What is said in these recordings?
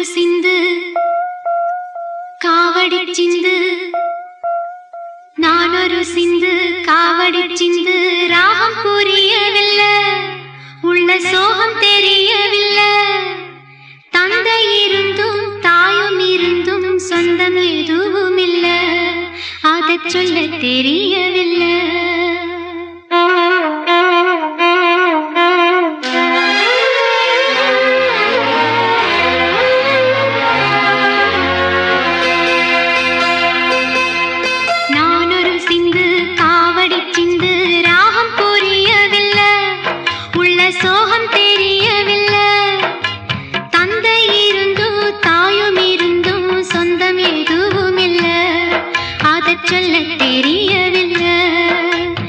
சிந்து காவடி சிந்து நானொரு சிந்து காவடி சிந்து ராகம் புரியவில்லை உள்ள சோகம் தெரியவில்லை தந்தை இருந்தும் தாயும் இருந்தும் சொந்தம் எதுவும் இல்ல அதச் சொல்ல தெரியவில்லை நான் ஒரு சிந்து காவடி சிந்து ராகம் புரியவில்லை உள்ள சோகம் தெரியவில்லை தந்தை இருந்தும் தாயும் இருந்தும் சொந்தம் எதுவும் இல்ல அதச் சொல்ல தெரியவில்லை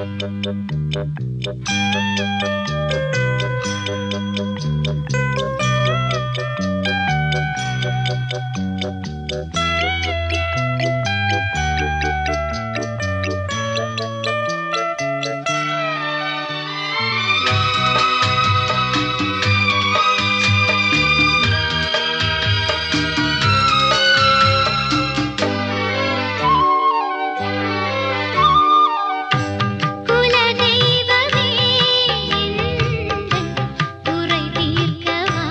குலதெய்வமே எந்தன் குறை தீர்க்கவா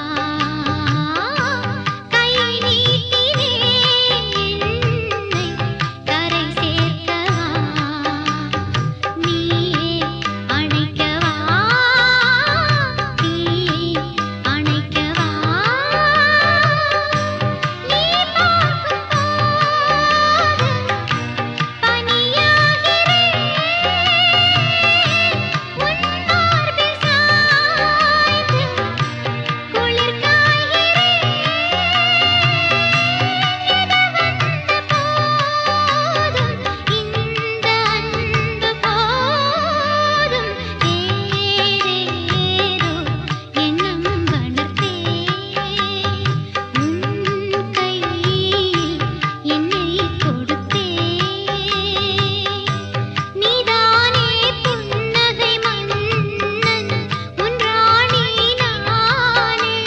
கை நீட்டினே என்னை கரை சேர்க்கவா நீயே அணைக்கவா நீயே அணைக்கவா நீ பார்க்கும் போது பனியாகிறேன் உன் மார்பில் சாய்ந்து குளிர் காய்கிறேன் இந்த அன்பு போதும் ஏதேதோ எண்ணம் வளர்த்தேன் உன் கையில் என்னை கொடுத்தேன் நீதானே புன்னகை மன்னன் உன் ராணி நானே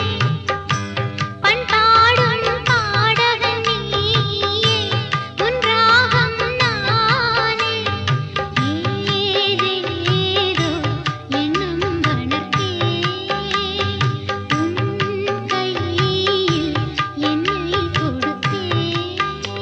பண்பாடும் பாடகன் நீயே உன் ராகம் நானே ஏதேதோ எண்ணம் வளர்த்தேன் உன் கையில் என்னை கொடுத்தேன்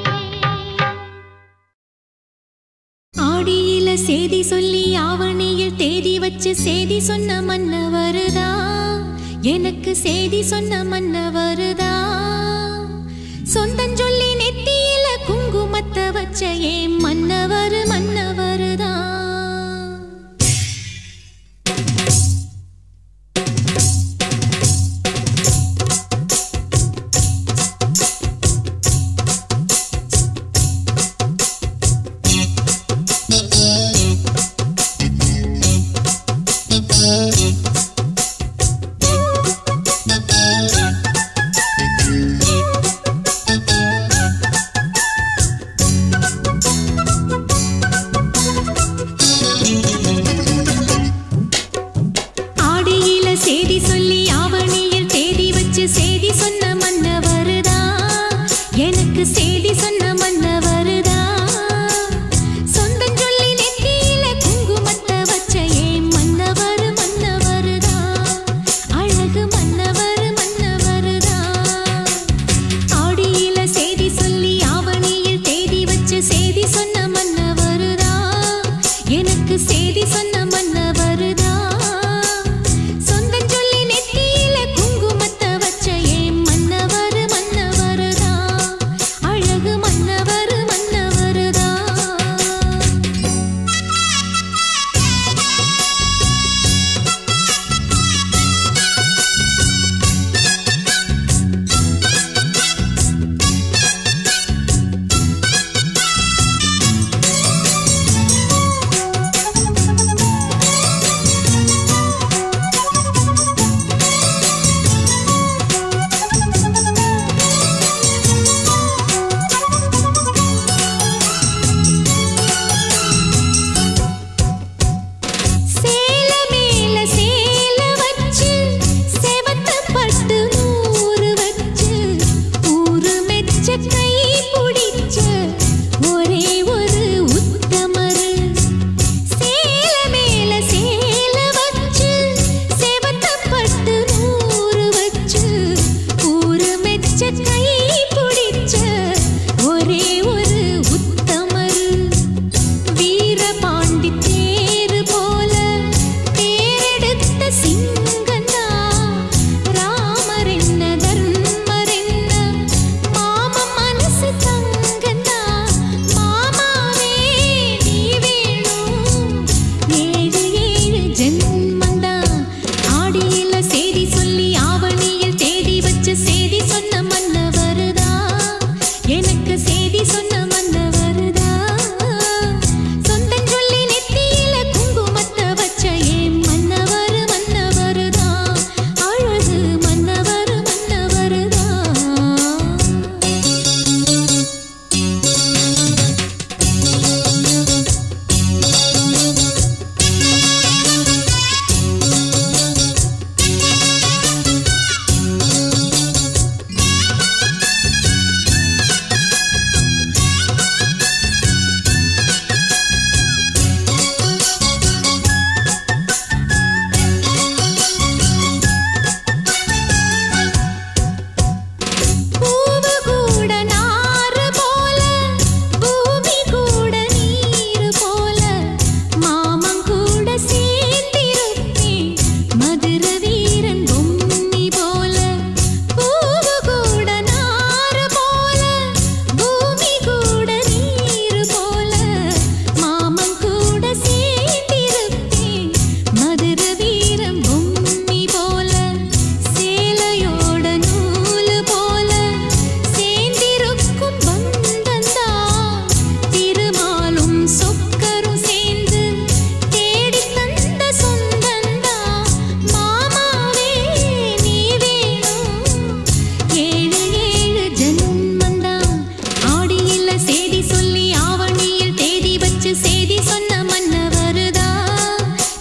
ஆடியில சேதி சொல்லி ஆவணியில் தேதி வச்சு சேதி சொன்ன மன்னவருதா எனக்கு சேதி சொன்ன மன்னவருதா சொந்தஞ்சொல்லி நெத்தியில குங்குமத்தை வச்ச ஏன் மன்னவர் மன்னவருதா ஆடியில சேதி சொல்லி ஆவணியில் தேதி வச்சு சேதி சொன்ன மன்னவருதா எனக்கு சேதி சொன்ன மன்னவருதா சொந்தஞ்சொல்லி நெத்தியில குங்குமத்தை வச்ச ஏன் மன்னவர் மன்னவருதா அழகு மன்னவர் மன்னவருதா ஆடியில சேதி சொல்லி ஆவணியில் தேதி வச்சு சேதி சொன்ன மன்னவருதா எனக்கு சேதி சொன்ன மன்னவருதா சொந்தஞ்சொல்லி நெத்தியில குங்குமத்தை வச்ச ஏன் மன்னவர் மன்னவருதா அழகு மன்னவர் மன்னவருதா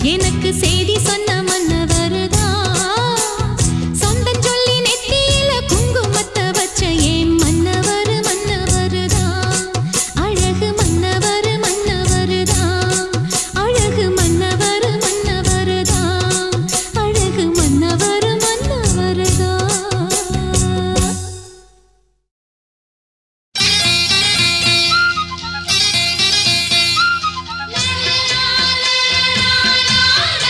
எனக்கு செய்தி சொன்ன மன்னவருதா சொந்தம் சொல்லி நெத்தியில குங்குமத்தை வச்ச ஏன் மன்னவர் மன்னவருதா அழகு மன்னவர் மன்னவருதா அழகு மன்னவர் மன்னவருதா அழகு மன்னவர் மன்னவருதா லா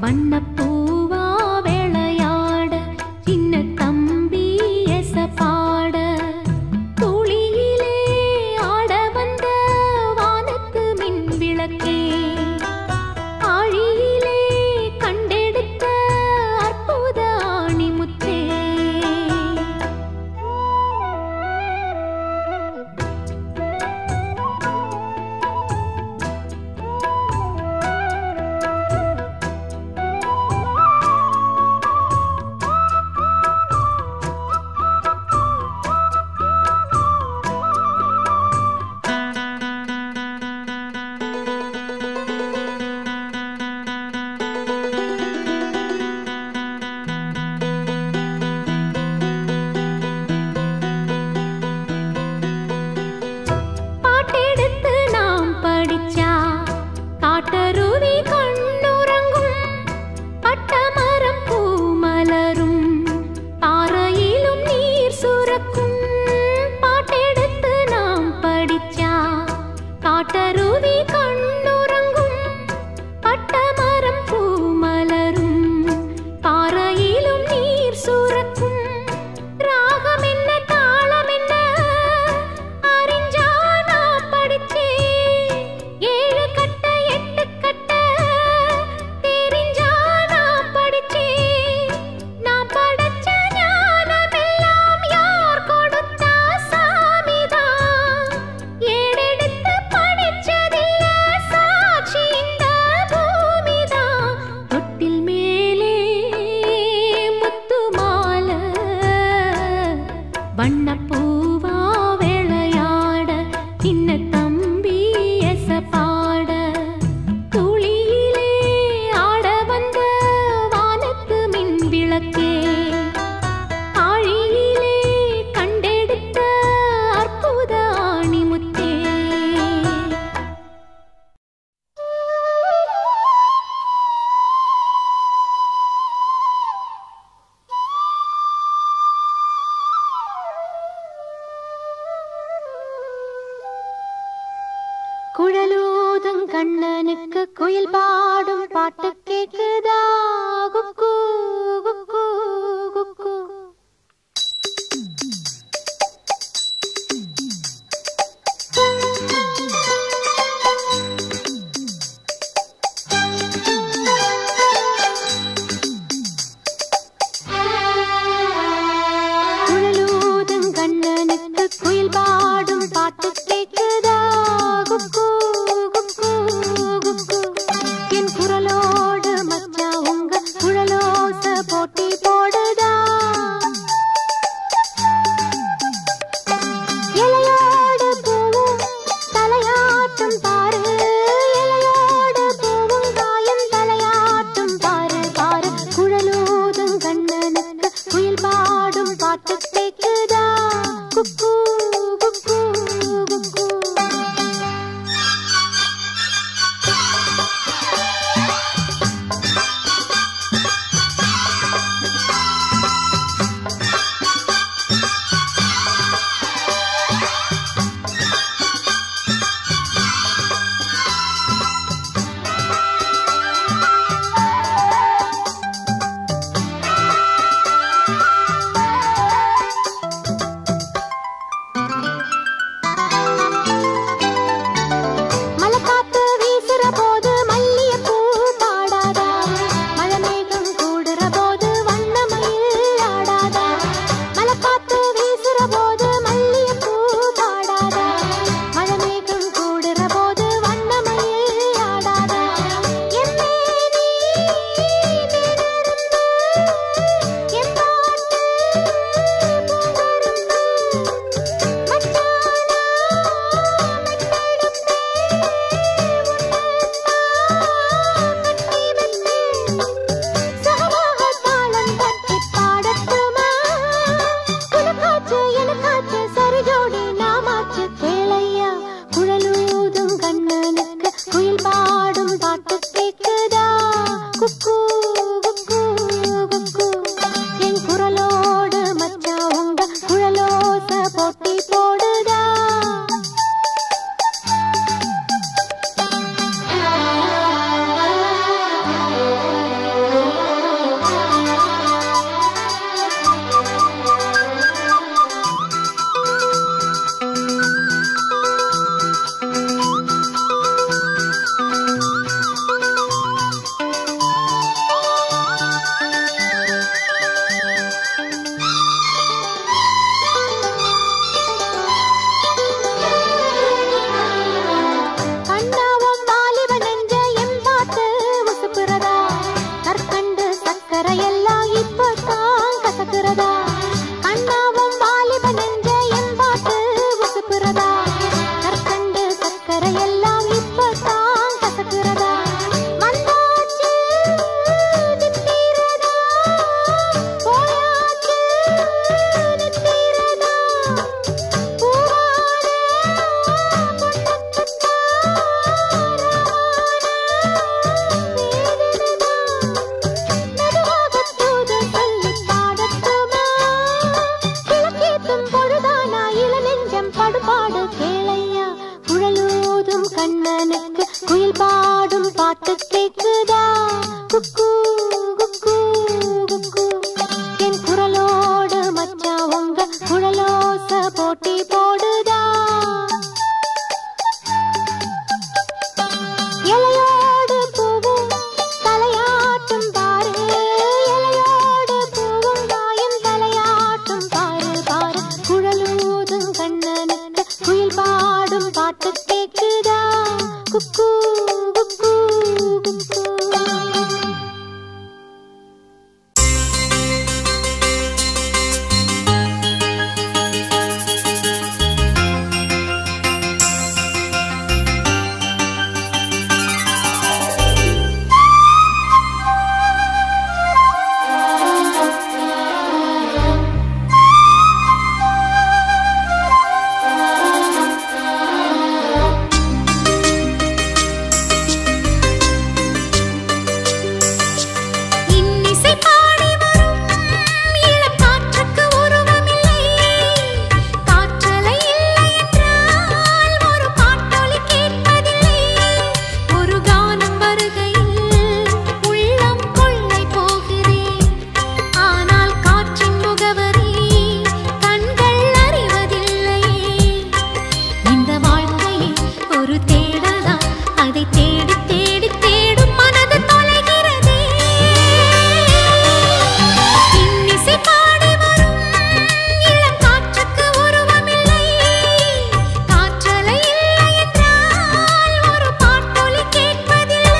வண்ணப்பூவா விளையாட சின்ன தம்பி எசப்பாட துளியிலே ஆட வந்த வானத்து மின் விளக்கே ஆழியிலே கண்டெடுத்த அற்புத ஆணிமுத்தே பாட்டெடுத்து நாம் படிச்சா காட்டருவி கண்ணுறங்கும் பட்டமரம் பூமலரும் பாறையிலும் நீர் சுரக்கும் பாட்டெடுத்து நாம் படிச்சா காட்டருவி கண்ணுறங்கும் பட்டமரம் பூமலரும் பாறையிலும் நீர் சுரக்கும் ராகம் என்ன தாளம் என்ன அறிஞ்சா நான் படிச்சேன் ஏழு கட்ட எட்டு கட்ட தெரிஞ்சா நான் படிச்சேன் நான் படிச்ச ஞானமெல்லாம் யார் கொடுத்தா சாமிதான் ஏடெடுத்து படிச்சதில்ல சாட்சி இந்த பூமிதான் தொட்டில் மேலே முத்து மாலை வண்ணப்பூவா விளையாட சின்ன தம்பி எசப்பாட துளியிலே ஆட வந்த வானத்து மின் விளக்கே ஆழியிலே கண்டெடுத்த அற்புத ஆணிமுத்தே குழலூதும் கண்ணனுக்கு குயில் பாடும் பாட்டு கேக்குதா குக்கு குக்கு குக்கு குழலூதும் கண்ணனுக்கு குயில் பாடும் பாட்டு கேக்குதா குக்கு குக்கு குக்கு என் குரலோடு மச்சா உங்க குழலோச போட்டி போடுதா இலையோடு பூவும் தலையாட்டும் பாரு இலையோடு பூவும் காயும் தலையாட்டும் பாரு பாரு குழலூதும் கண்ணனுக்கு குயில் பாடும் பாட்டு கேக்குதா குக்கு குக்கு குக்கு குக்கு குக்கு குக்கு என் குரலோடு மச்சான் உங்க குழலோச போட்டி போடுதா இலையோடு பூவும் தலையாட்டும் பாரு இலையோடு பூவும் வாயும் தலையாட்டும் பாரு பாரு குழலூதும் கண்ணனுக்கு குயில் பாடும் பாட்டு கேக்குதா குக்கு குக்கு குக்கு இன்னிசை பாடி வரும் இளம் காற்றுக்கு உருவமில்லை காற்றலை இல்லை என்றால் ஒரு பாட்டொலி கேட்பதில்லை ஒரு கானம் வருகையில் உள்ளம் கொள்ளை போகிறேன் ஆனால் காற்றின் முகவரி கண்கள் அறிவதில்லையே இந்த வாழ்க்கையே ஒரு தேடல்தான் அதை தேடி தேடி தேடும் மனது தொலைகிறதே இன்னிசை பாடி வரும் இளம் காற்றுக்கு உருவமில்லை காற்றலை இல்லை என்றால் ஒரு பாட்டொலி கேட்பதில்லை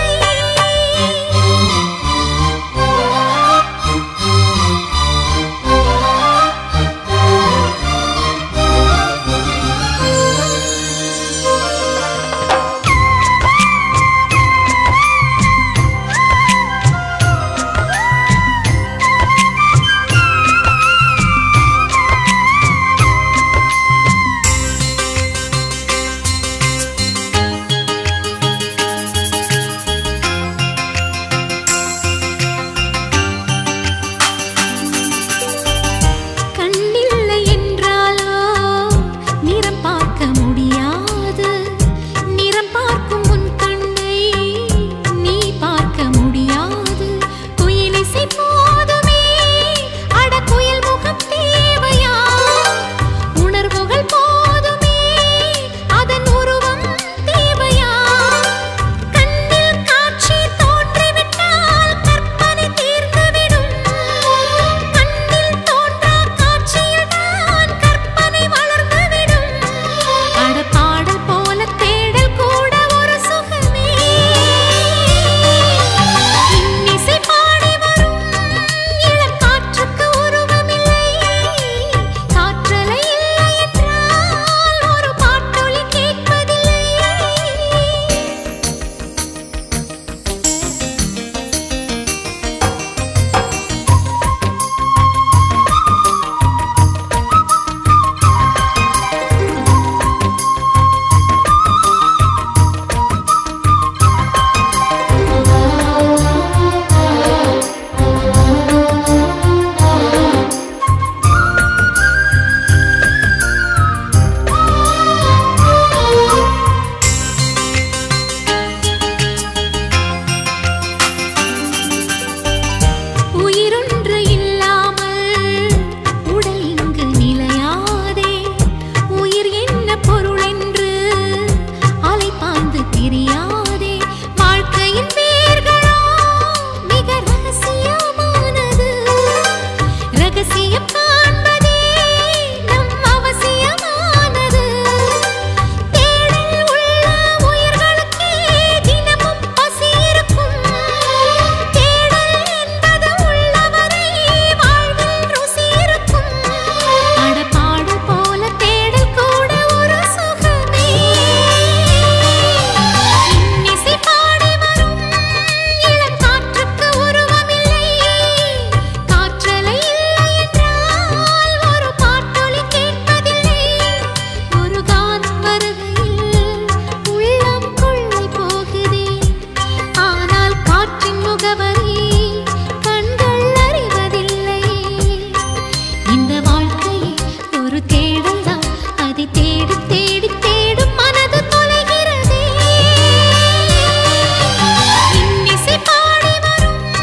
கண்ணில்லை என்றாலோ நிறம் பார்க்க முடியாது நிறம் பார்க்கும் உன் கண்ணை நீ பார்க்க முடியாது குயிலிசை போதுமே அட குயில் முகம் தேவையா உணர்வுகள் போதுமே அதன் உருவம் தேவையா கண்ணில் காட்சி தோன்றிவிட்டால் கற்பனை தீர்ந்துவிடும் கண்ணில் தோன்றா காட்சியில் தான் கற்பனை வளர்ந்துவிடும் அட பாடல் போல தேடல் கூட ஒரு சுகமே இன்னிசை பாடி வரும் இளம் காற்றுக்கு உருவமில்லை காற்றலை இல்லை என்றால் ஒரு பாட்டொலி கேட்பதில்லை உயிரொன்று இல்லாமல் உடல் இங்கு நிலையாதே உயிர் என்ன பொருள் என்று அலைபாய்ந்து தெரியாதே வாழ்க்கையின் வேர்களோ மிக ரகசியமானது ரகசியம் காண்பதே நம் அவசியமானது தேடல் உள்ள உயிர்களுக்கே தினமும் பசி இருக்கும் தேடல் என்பது உள்ளவரை வாழ்வில் ருசி இருக்கும் அட பாடல் போல தேடல் கூட ஒரு சுகமே இன்னிசை பாடி வரும் இளம் காற்றுக்கு உருவமில்லை காற்றலை இல்லை என்றால் ஒரு பாட்டொலி கேட்பதில்லை ஒரு கானம் வருகையில் உள்ளம் கொள்ளை போகுதே ஆனால் காற்றின் முகவரி கண்கள் அறிவதில்லை இந்த வாழ்க்கையே ஒரு தேடல்தான் அதை தேடி தேடி தேடும் மனது தொலைகிறதே இன்னிசை பாடி வரும்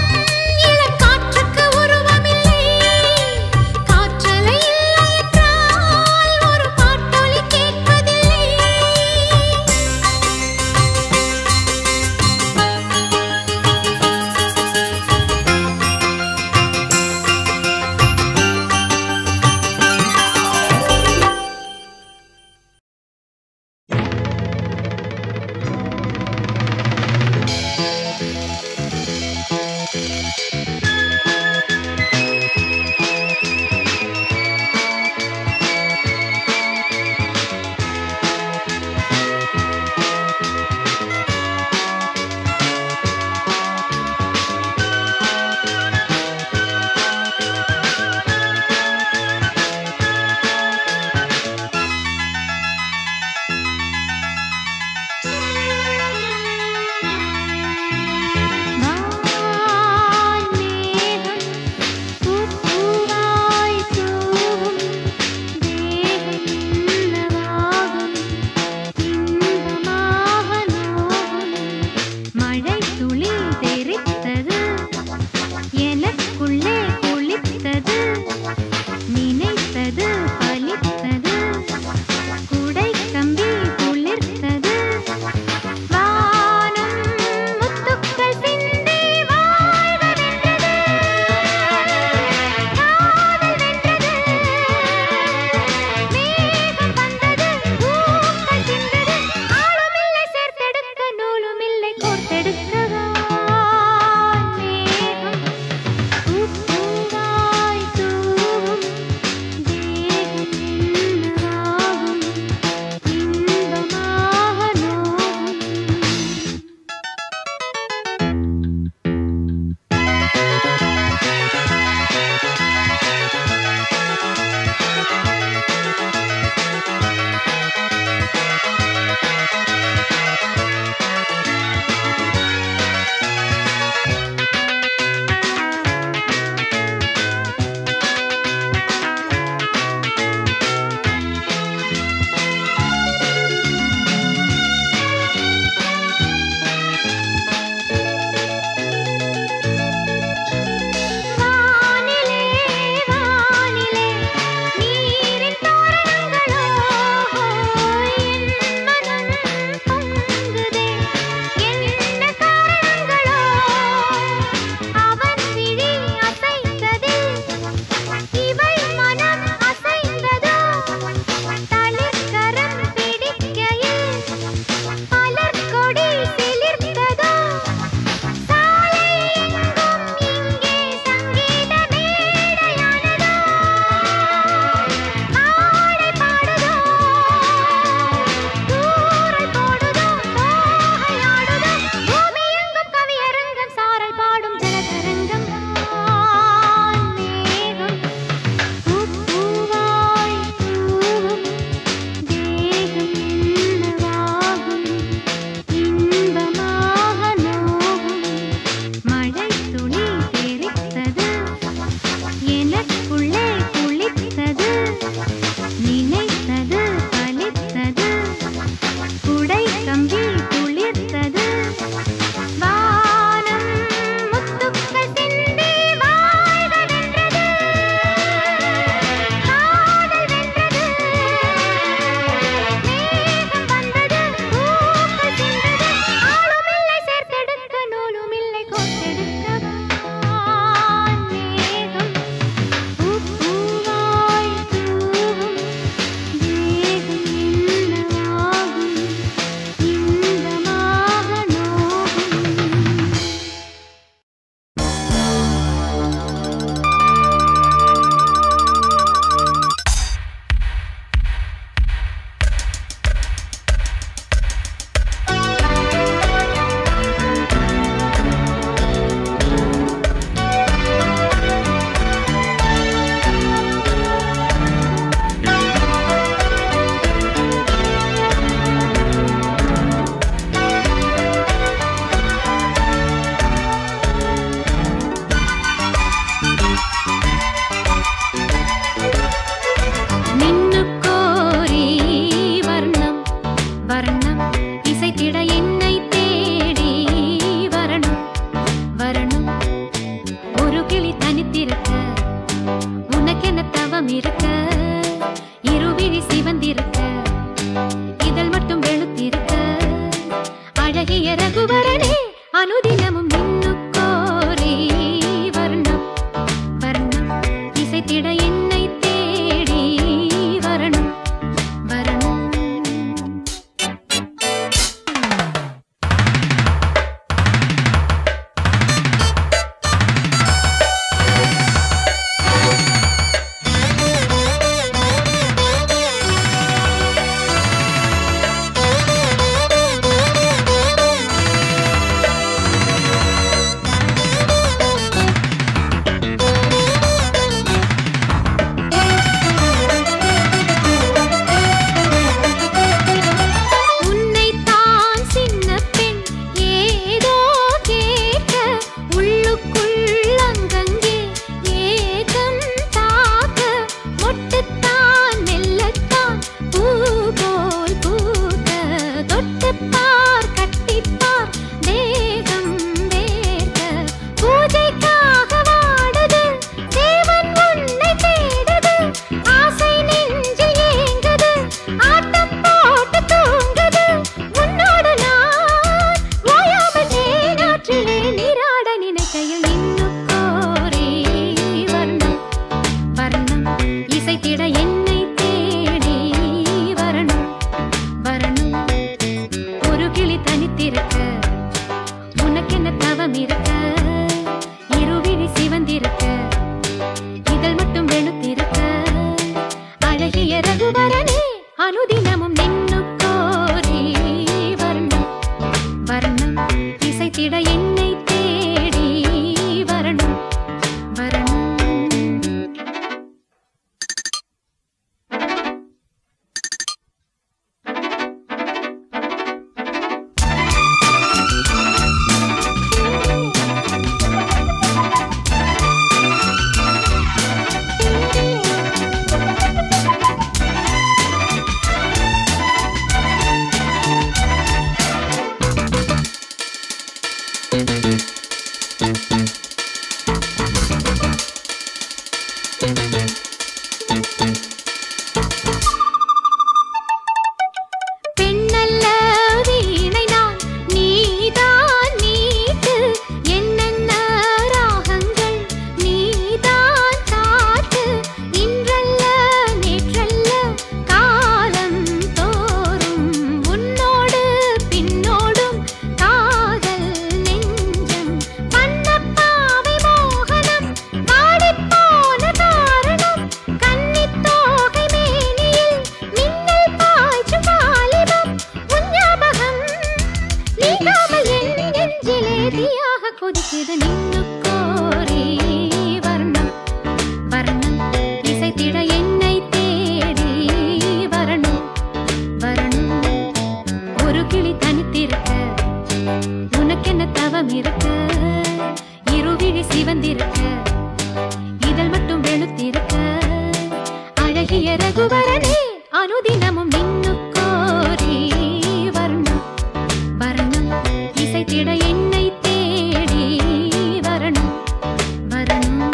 பெண்ணல்ல வீணை நான் நீதான் நீட்டு என்னென்ன ராகங்கள் நீதான் காட்டு இன்றல்ல நேற்றல்ல காலம் தோறும் உன்னோடு பின்னோடும் காதல் நெஞ்சம் பண்ணப்பாவை மோகனம் வாடிப்போன காரணம் கன்னித்தோகை மேனியில் மின்னல் பாய்ச்சும் வாலிபம் உன் ஞாபகம் நீங்காமல் என் நெஞ்சிலே தீயாக கொதிக்குது நின்னு கோரி வர்ணம் வர்ணம் இசைத்திட என்னை தேடி வரணும் வரணும் ஒரு கிளி தனித்திருக்க உனக்கென்ன தவம் இருக்க இருவிழி சிவந்திருக்க இதழ் மட்டும் வெளுத்திருக்க அழகிய ரகுவரனே அனுதினமும் நின்னு கோரி வர்ணம் வர்ணம் இசைத்திட என்னை தேடி வரணும் வரணும்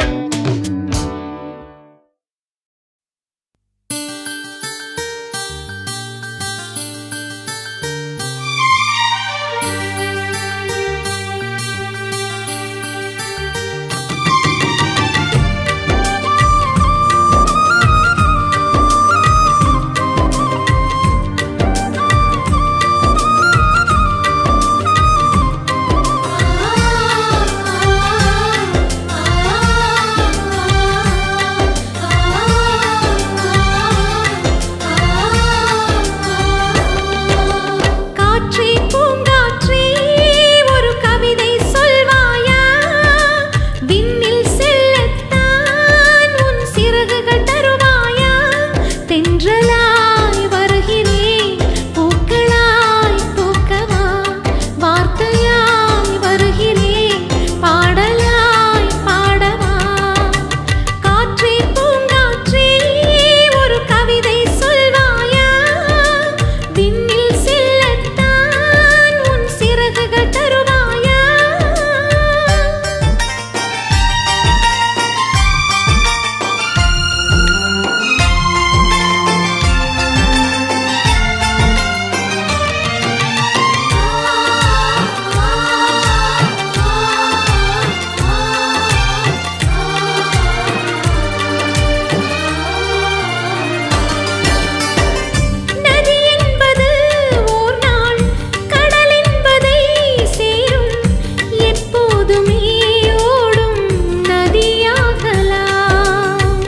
காற்றே பூங்காற்றே ஒரு கவிதை சொல்வாயா விண்ணில் செல்லத்தான் உன் சிறகுகள் தருவாயா தென்றலாய் வருகிறேன் பூக்களாய் பூக்கவா வார்த்தையாய் வருகிறேன் பாடலாய் பாடவா காற்றே பூங்காற்றே ஒரு கவிதை சொல்வாயா விண்ணில் செல்லத்தான் உன் சிறகுகள் தருவாயா நதி என்பது ஓர் நாள் கடல் என்பதை சேரும் எப்போதுமே ஓடும் நதியாகலாம்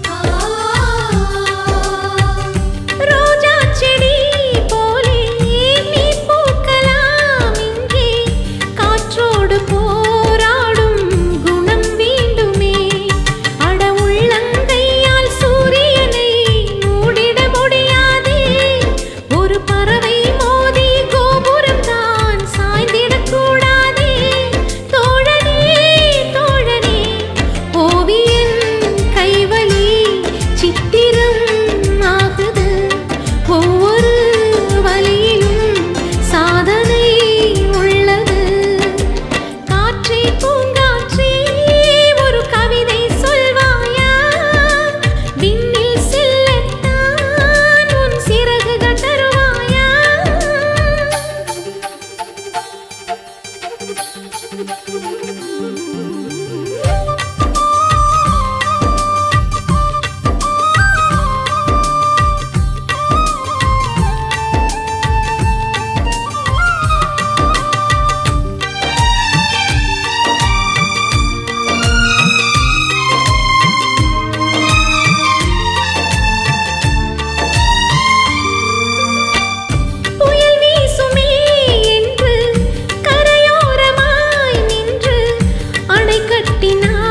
ரோஜா செடி போலே நீ பூக்கலாம் இங்கே காற்றோடு போராடும் குணம் வேண்டுமே அட உள்ளங்கையால் சூரியனை மூடிட முடியாதே ஒரு பறவை மோதி கோபுரம் தான் சாய்ந்திடக்கூடாதே தோழனே தோழனே ஓவியன் கைவலி சித்திரம் ஆகுது ஒவ்வொரு வழியிலும் சாதனை உள்ளது காற்றே பூங்காற்றே ஒரு கவிதை சொல்வாயா விண்ணில் செல்லத்தான் உன் சிறகுகள் தருவாயா புயல் வீசுமே என்று கரையோரமாய் நின்று அணை கட்டினார்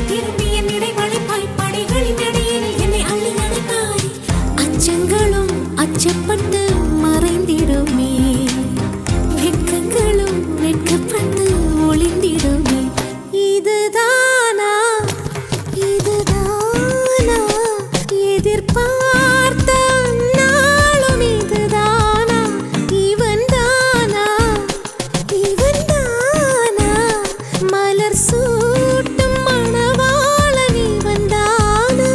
திரும்பி என் இடைவழிப்பாய் படைகளின் இடையில் என்னை அள்ளி அணைத்தாய் அச்சங்களும் அச்சப்பட்டு மறைந்திடுமே வெட்கங்களும் வெட்கப்பட்டு ஒளிந்திடுமே இதுதானா இதுதானா எதிர்பார்த்த நாளும் இதுதானா இவன் தானா இவன் தானா மலர் சூட்டும் மணவாளன் இவன் தானா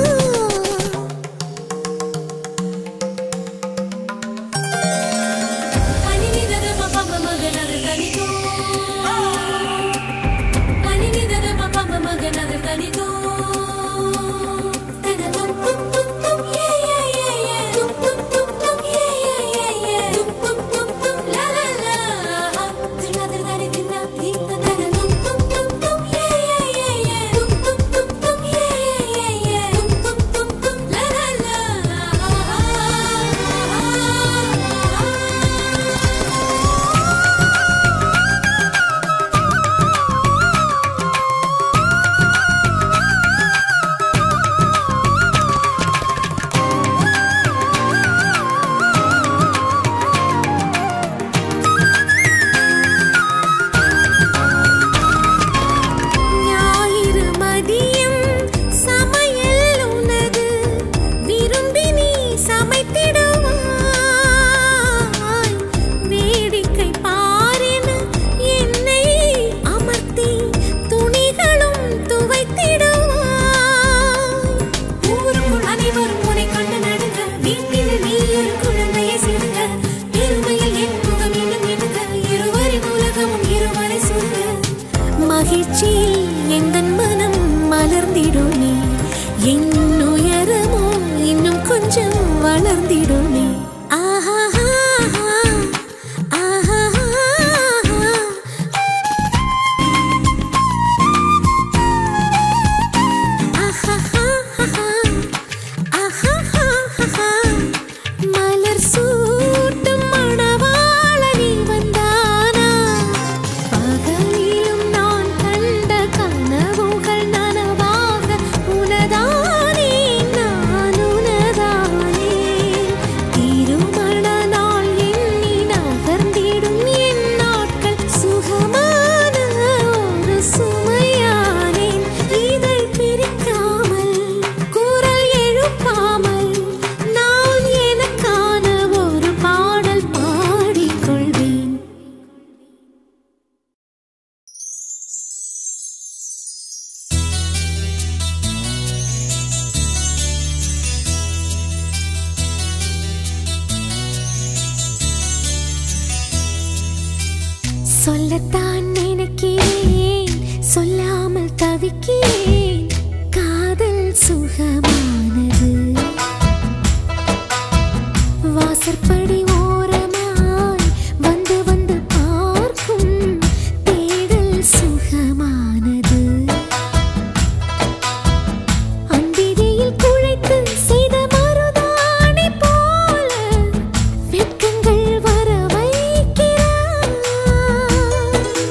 ஞாயிறு மதியம் சமையல் உனது விரும்பி நீ சமைத்திடுவாய் வேடிக்கை பாரென என்னை அமர்த்தி துணிகளும் துவைத்திடுவாய் ஊருக்குள் அனைவரும் உன்னை கண்டு நடுங்க வீட்டில் நீ ஒரு குழந்தையை சிறுங்க பெருமையில் என் முகம் இன்னும் எடுங்க இருவரின் உலகமும் இருவரை சொல்லுங்க மகிழ்ச்சியில் எந்தன் மனம் மலர்ந்திடுமே என் உயரமோ இன்னும் கொஞ்சம் வளர்ந்திடுமே ஆஹா ஆஹா மலர் சூட்டும் மணவாளனி வந்தானா பகலிலும் நான் கண்ட கனவுகள் நனவாக உனதானே நான் உனதானே திருமண நாள் எண்ணி நகர்ந்திடும் என் நாட்கள் சுகமான ஒரு சுமையானேன் இதை பிரிக்காமல் குரல் எழுப்பாமல் நான் எனக்கான ஒரு பாடல் பாடிக்கொள்வேன் சொல்லத்தான் நினைக்கிறேன் சொல்லாமல் தவிக்கிறேன் காதல் சுகமானது வாசற்படி ஓரமாய் வந்து வந்து பார்க்கும் தேடல் சுகமானது அந்திரியில் குழைத்து செய்த மருதாணி போல வெட்கங்கள் வர வைக்கிறாய்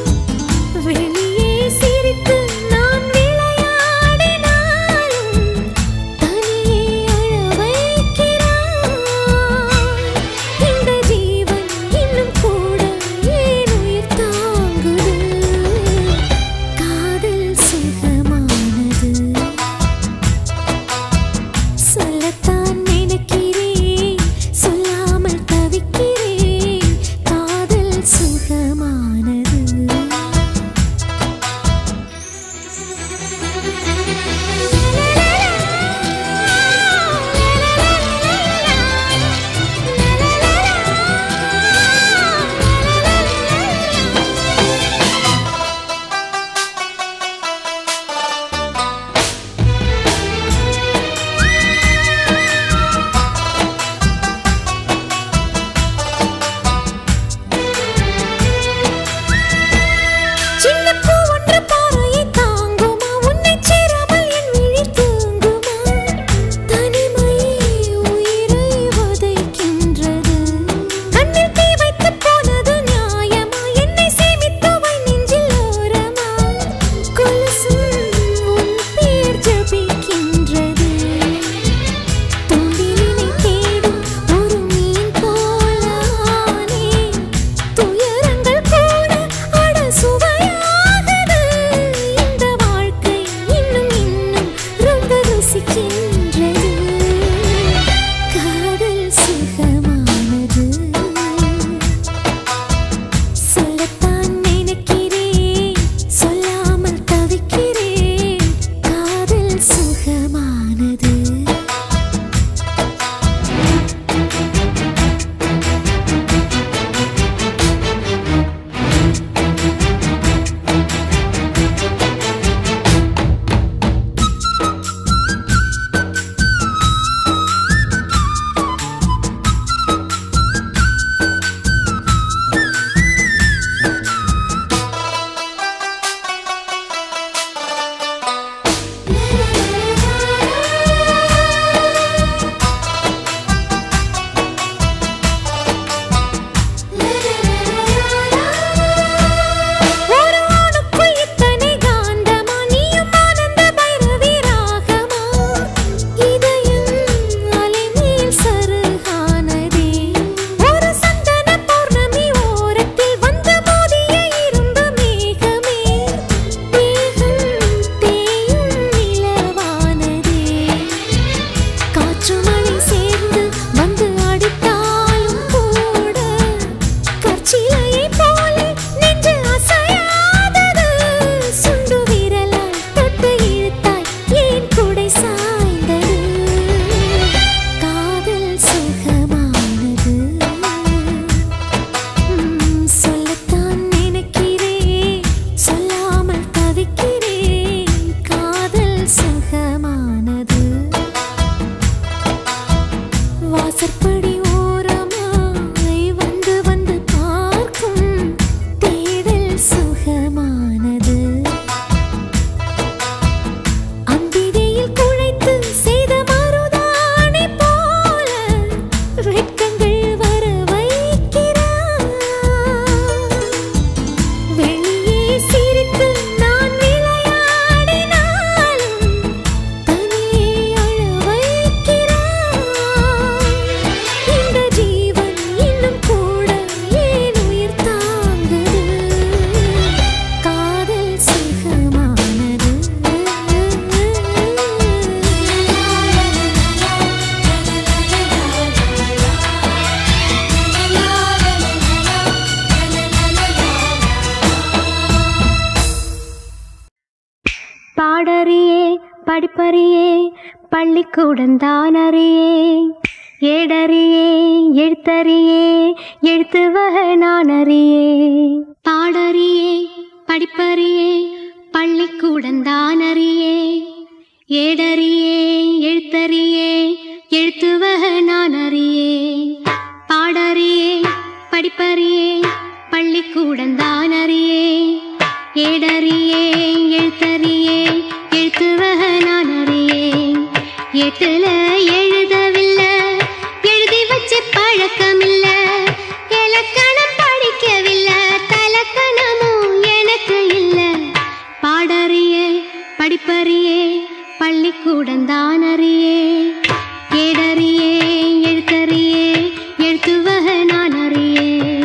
படிப்பறியே பள்ளிக்கூடந்தான் அறியே ஏடறியே எழுத்தறியே எழுத்து வகை நான் அறியே பாடறியே படிப்பறியே பள்ளிக்கூடந்தான் அறியே ஏடறியே எழுத்தறியே எழுத்து வகை நான் அறியே பாடறியே படிப்பறியே பள்ளிக்கூடந்தான் அறியே ஏடறியே எழுத்தறியே எழுத்து வகை நான் அறியே எட்டுல எழுதவில்லை எழுதி வச்ச பழக்கமில்ல இலக்கணம் படிக்கவில்லை தலக்கணமும் எனக்கு இல்ல பாடறியே படிப்பறியே பள்ளிக்கூடந்தான் அறியே ஏடறியே எழுத்தறியே எழுத்து வகை நான் அறியே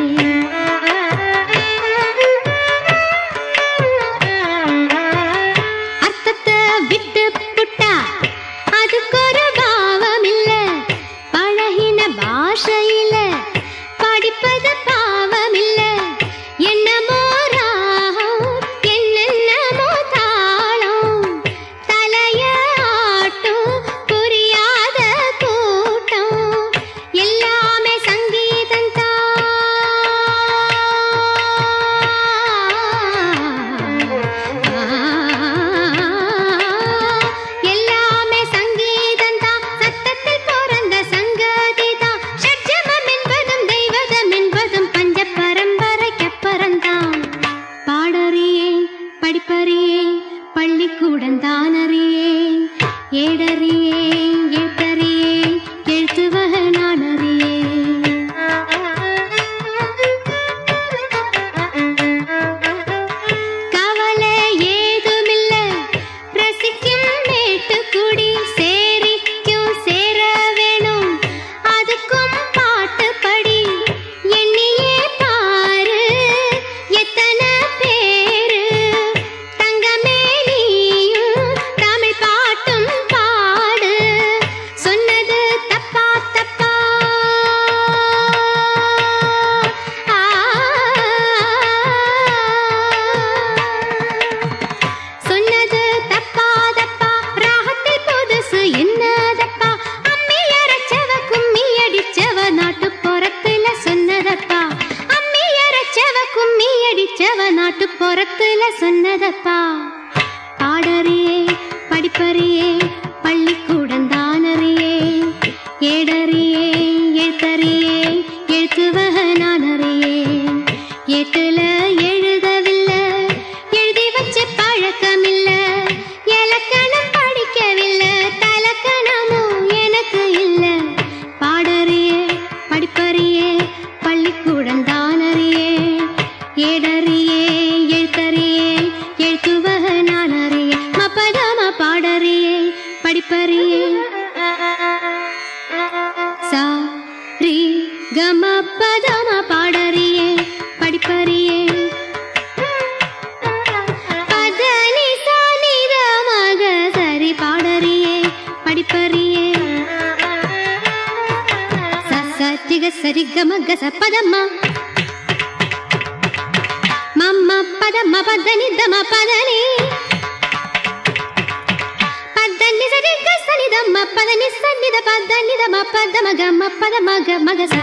அர்த்தத்தை விட்டு புட்டா அதுக்கு ஒரு பாவம் இல்ல பழகின பாஷையில படிப்பது பாவம் இல்ல என்னமோ ராகம் என்னென்னமோ தாளம் தலைய ஆட்டும் புரியாத கூட்டம் எல்லாமே சங்கீதம் எல்லாமே சங்கீதம் தான் சத்தத்தில் பிறந்த சங்கதி தான் ஷட்ஜமம் என்பதும் தெய்வதம் என்பதும் பஞ்ச பரம்பரைக்கப்புறந்தான் பாடறியே படிப்பறியே பள்ளிக்கூடந்தான் அறியே ஏடறியே எழுத்தறியே எழுத்து வகை நான் அறியே கவலை ஏதுமில்ல ரசிக்கும் மேட்டுக்குடி சேரிக்கும் சேர வேணும் அதுக்கும் பாட்டு படி எண்ணியே பாரு எத்தனை பேரு தங்கமே நீயும் தமிழ் பாட்டும் பாடு சொன்னது தப்பா தப்பா சொன்னது தப்பா தப்பா ராகத்தில் புதுசு என்னதப்பா அம்மி அரைச்சவ கும்மி அடிச்சவ நாட்டு புறத்துல சொன்னதப்பா அம்மி அரைச்சவ கும்மி அடிச்சவ நாட்டு புறத்துல சொன்னதப்பா பாடறியே படிப்பறியே பள்ளிக்கூடந்தான் அறியே ஏடறியே எழுத்தறியே எழுத்து வகை நான் அறியே எட்டுல எழுதவில்லை எழுதி வச்ச பழக்கமில்ல இலக்கணம் படிக்கவில்லை தலக்கணமும் எனக்கு இல்ல பாடறியே படிப்பறியே பள்ளிக்கூடந்தான் அறியே ஏடறியே எழுத்தறியே எழுத்து வகை நான் அறியே மப்பதாம பாடறியே படிப்பறியே சா ரி கம பதம பாடறியே படிப்பறியே பதனி சானி த மக சரி பாடறியே படிப்பறியே ச ச திக சரி கம க ச பதம்மா மம்ம பதம பதனி தம பதனி பதனி சரி க சனி தம்ம பதனி சனி த பதனி தம பதம கம பதம க மக ச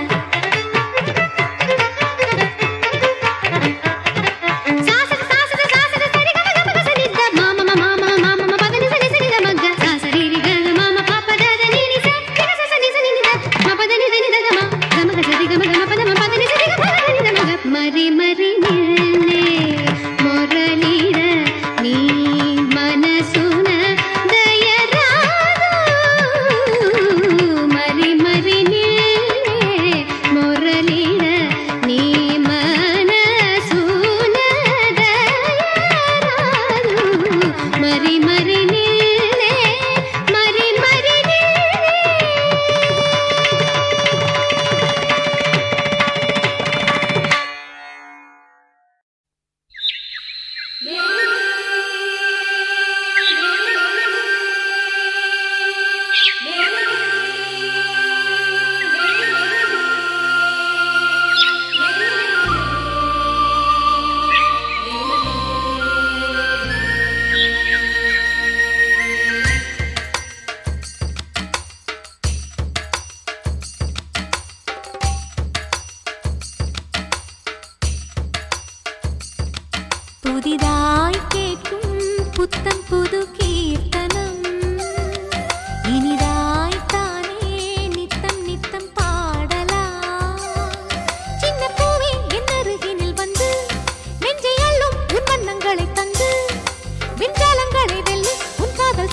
சாசக சாசக சாசக சரி கம கம க சனி த மாம மாம மாம மாம ம பதனி சனி சனி த மக சா சரி ரி க க மாம பாப்ப த த நீ நீ ச ரி க ச சனி சனி நி த ம பதனி சனி த க ம கம க சரி கம கம பதம பதனி சரி க பதனி த மக மரி மரி நில்லே ಮೊರಲಿರ ನೀ ಮನಸುನ ದಯರಾದು ಮರಿ ಮರಿ ನಿಲ್ಲೆ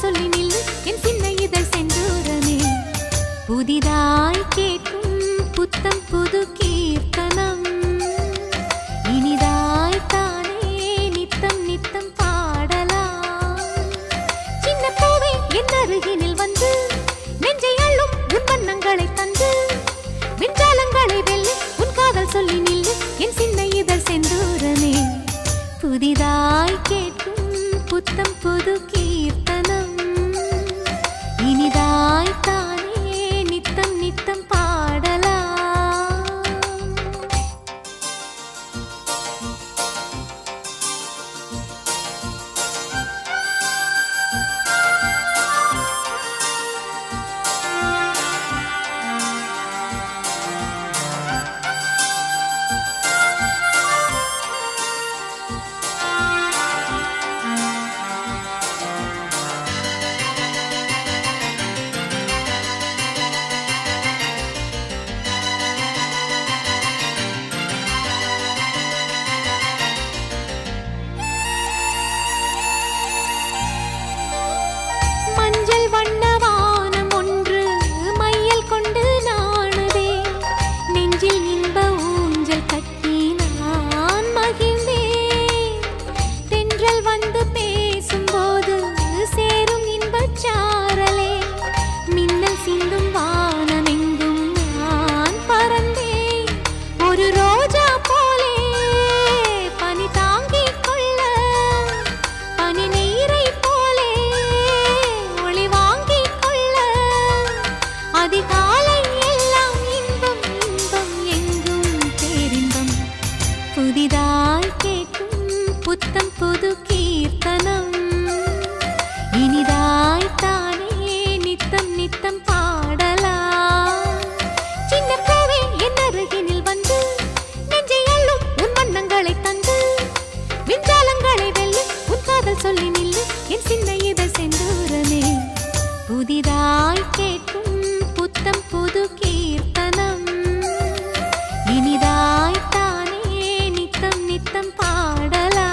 சொல்லி நில்லு என் சின்ன இதழ் செந்தூரமே புதிதாய் கேட்கும் புத்தம் புது கீர்த்தனம் இனிதாய் தானே நித்தம் நித்தம் பாடலாம் சின்ன பூவே என் அருகினில் வந்து நெஞ்சை அள்ளும் உன் வண்ணங்களை தந்து விஞ்சாலங்களை வெல்லு உன் காதல் சொல்லி நில்லு என் சின்ன இதழ் செந்தூரமே புதிதாய் கேட்கும் புத்தம் புது கீர்த்தனம் இனிதாய் தானே நித்தம் நித்தம் பாடலாம் மஞ்சள் வண்ண வானம் ஒன்று மையல் கொண்டு நாணுதே நெஞ்சில் இன்ப ஊஞ்சல் கட்டி நான் மகிழ்ந்தேன் தென்றல் வந்து பேசும்போது சேரும் இன்பச் சாரலே மின்னல் சிந்தும் வானமெங்கும் நான் பறந்தேன் ஒரு ரோஜா போலே பனி தாங்கிக் கொள்ள பனி நீரை போலே ஒளி வாங்கிக் கொள்ள அதிகாலை எல்லாம் இன்பம் இன்பம் எங்கும் பேரின்பம் புதிதாய் கேட்கும் புத்தம் புது கீர்த்தனம் இனிதாய் தானே நித்தம் நித்தம் பாடலாம் சின்ன பூவே என் அருகினில் வந்து நெஞ்சை அள்ளும் உன் வண்ணங்களை தந்து விஞ்சாலங்களை வெல்லு உன் காதல் சொல்லி நில்லு என் சின்ன இதழ் செந்தூரமே புதிதாய் கேட்கும் புத்தம் புது கீர்த்தனம் இனிதாய் தானே நித்தம் நித்தம் பாடலாம்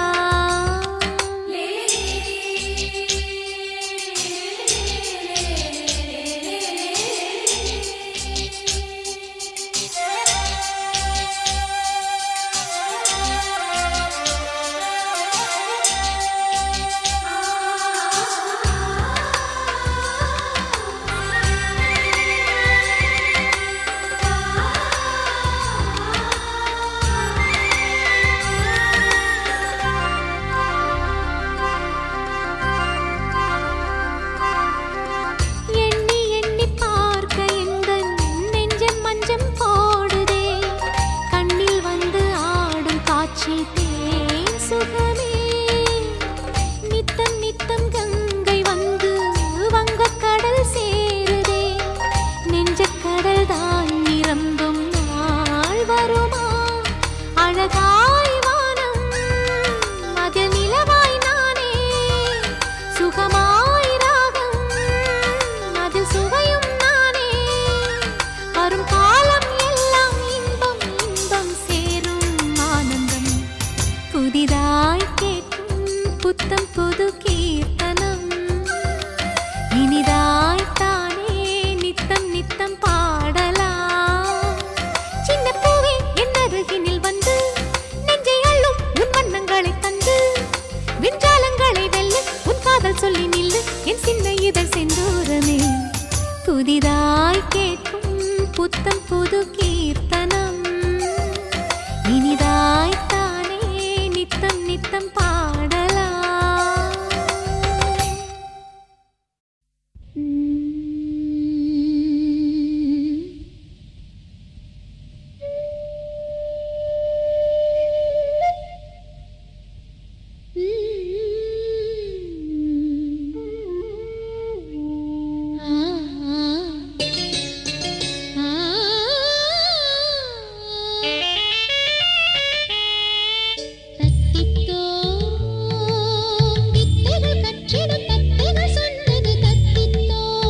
எண்ணி எண்ணி பார்க்க எந்தன் நெஞ்சம் மஞ்சம் போடுதே கண்ணில் வந்து ஆடும் காட்சி தேன் சுகமே நித்தம் நித்தம் கங்கை வந்து வங்கக் கடல் சேருதே நெஞ்சக் கடல் தான் நிரம்பும் நாள் வருமா அழகாய் வானம் அதில் நிலவாய் நானே சுகமாய் ராகம் அதில் சுவையும் நானே வரும் காலம் எல்லாம் இன்பம் இன்பம் சேரும் ஆனந்தம் புதிதாய் கேட்கும் புத்தம் புது கீர்த்தனம் இனிதாய் தானே நித்தம் நித்தம் பாடலாம் சின்ன பூவே என் அருகினில் வந்து நெஞ்சை அள்ளும் உன் வண்ணங்களை தந்து விஞ்சாலங்களை வெல்லு உன் காதல் சொல்லி நில்லு என் சின்ன இதழ் செந்தூரமே புதிதாய் கேட்கும் புத்தம் புது கீர்த்தனம் இனிதாய் தானே நித்தம் நித்தம் பாடலாம் தத்தித்தோ வித்தைகள் கற்றிடும் தத்தைகள் சொன்னது தத்தித்தோ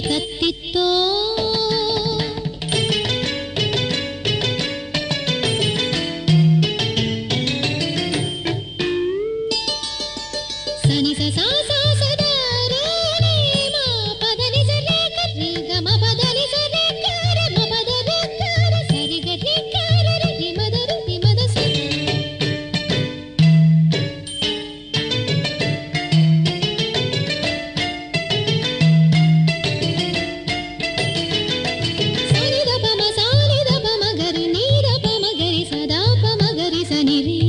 கத்தித்தோ சனி ச சா சா ச த ரே ரே மா பத நி ச ரே க ரே க ம பத நி ச ரே க ரே ம பத ரே க ரே ச ரி க ரே க ரே ரே ரி ம த ரி ரி ம த ச சனி த ப ம சா நி த ப ம க ரி நீ த ப ம க ரி ச த ப ம க ரி ச நி ரி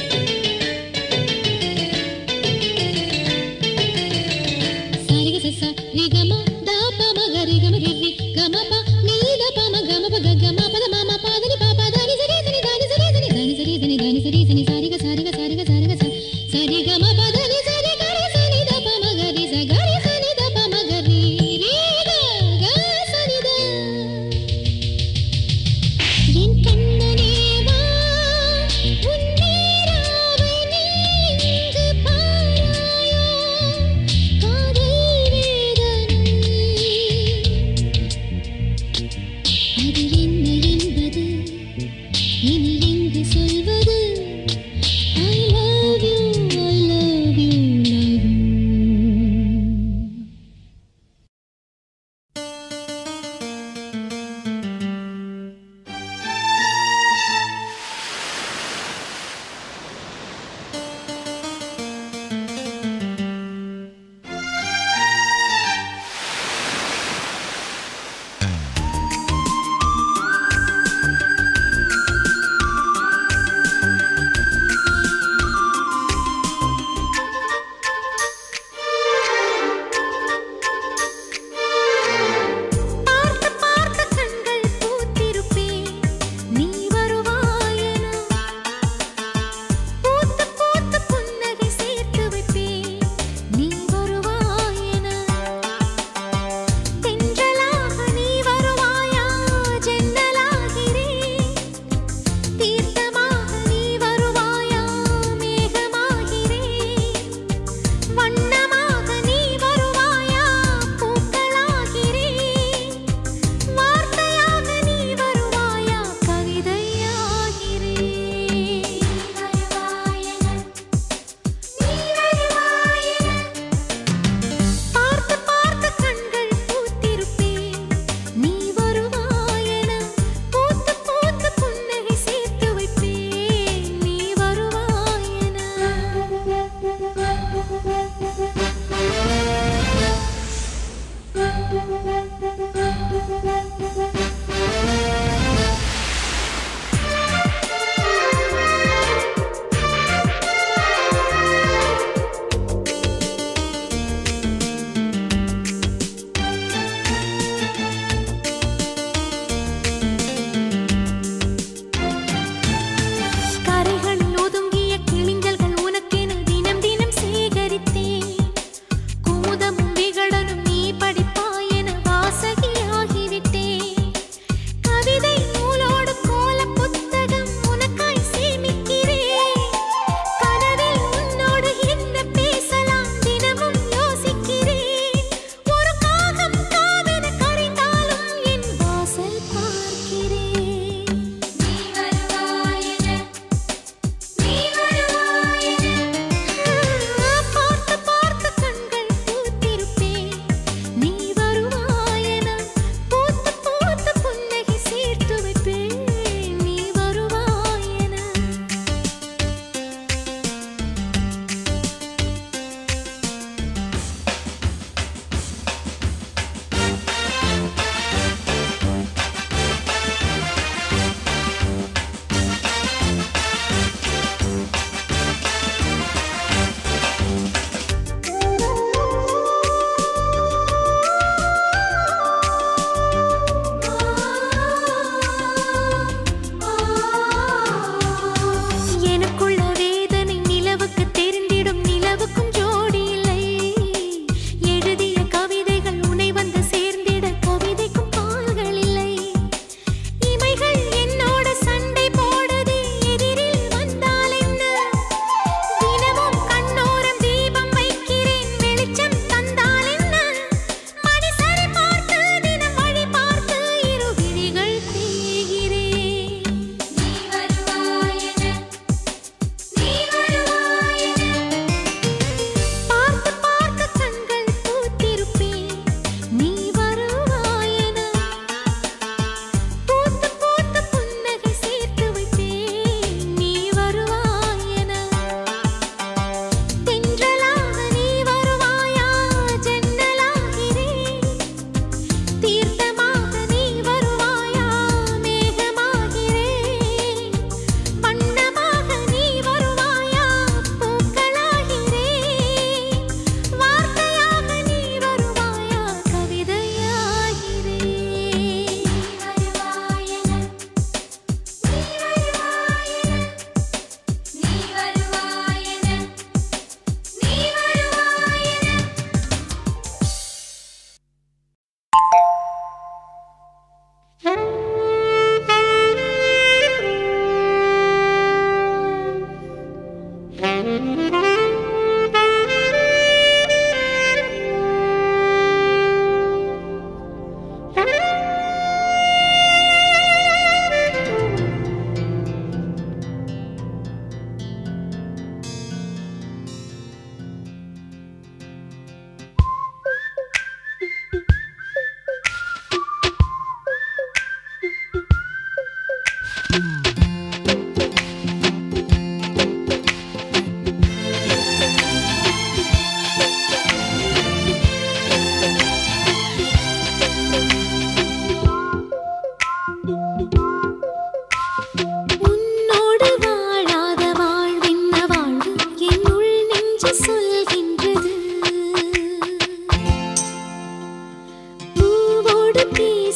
சரி க ச ச ரி க ம த ப ம க ரி க ம ரி ரி க ம ப நீ த ப ம க ம ப க க ம ப த ம ம ப த நி ப ப த நி ச ரி ச நி த நி ச ரி ச நி த நி ச ரி ச நி த நி ச ரி ச நி சா ரி க சா ரி க சா ரி க சா ரி க சா ச ரி க ம ப த நி ச ரி க ரி ச நி த ப ம க ரி ச க ரி ச நி த ப ம க ரி ரி க க ச நி த என் கண்ணனே வா உன் நீராவை நீ இங்கு பாராயோ காதல் வேதனை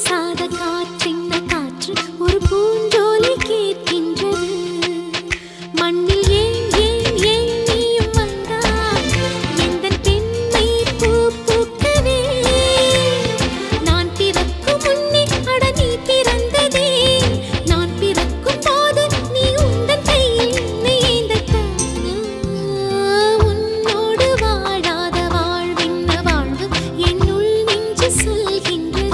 பேசாத காற்றின்ன காற்று ஒரு பூஞ்சோலை கேட்கின்றது மண்ணில் ஏன் ஏன் ஏன் நீயும் வந்தாய் எந்தன் பெண்மை பூ பூக்கவே நான் பிறக்கும் முன்னே அட நீ பிறந்ததே நான் பிறக்கும் போது நீ உந்தன் கையில் என்னை ஏந்தத்தானா உன்னோடு வாழாத வாழ்வென்ன வாழ்வு என்னுள் நெஞ்சு சொல்கின்றது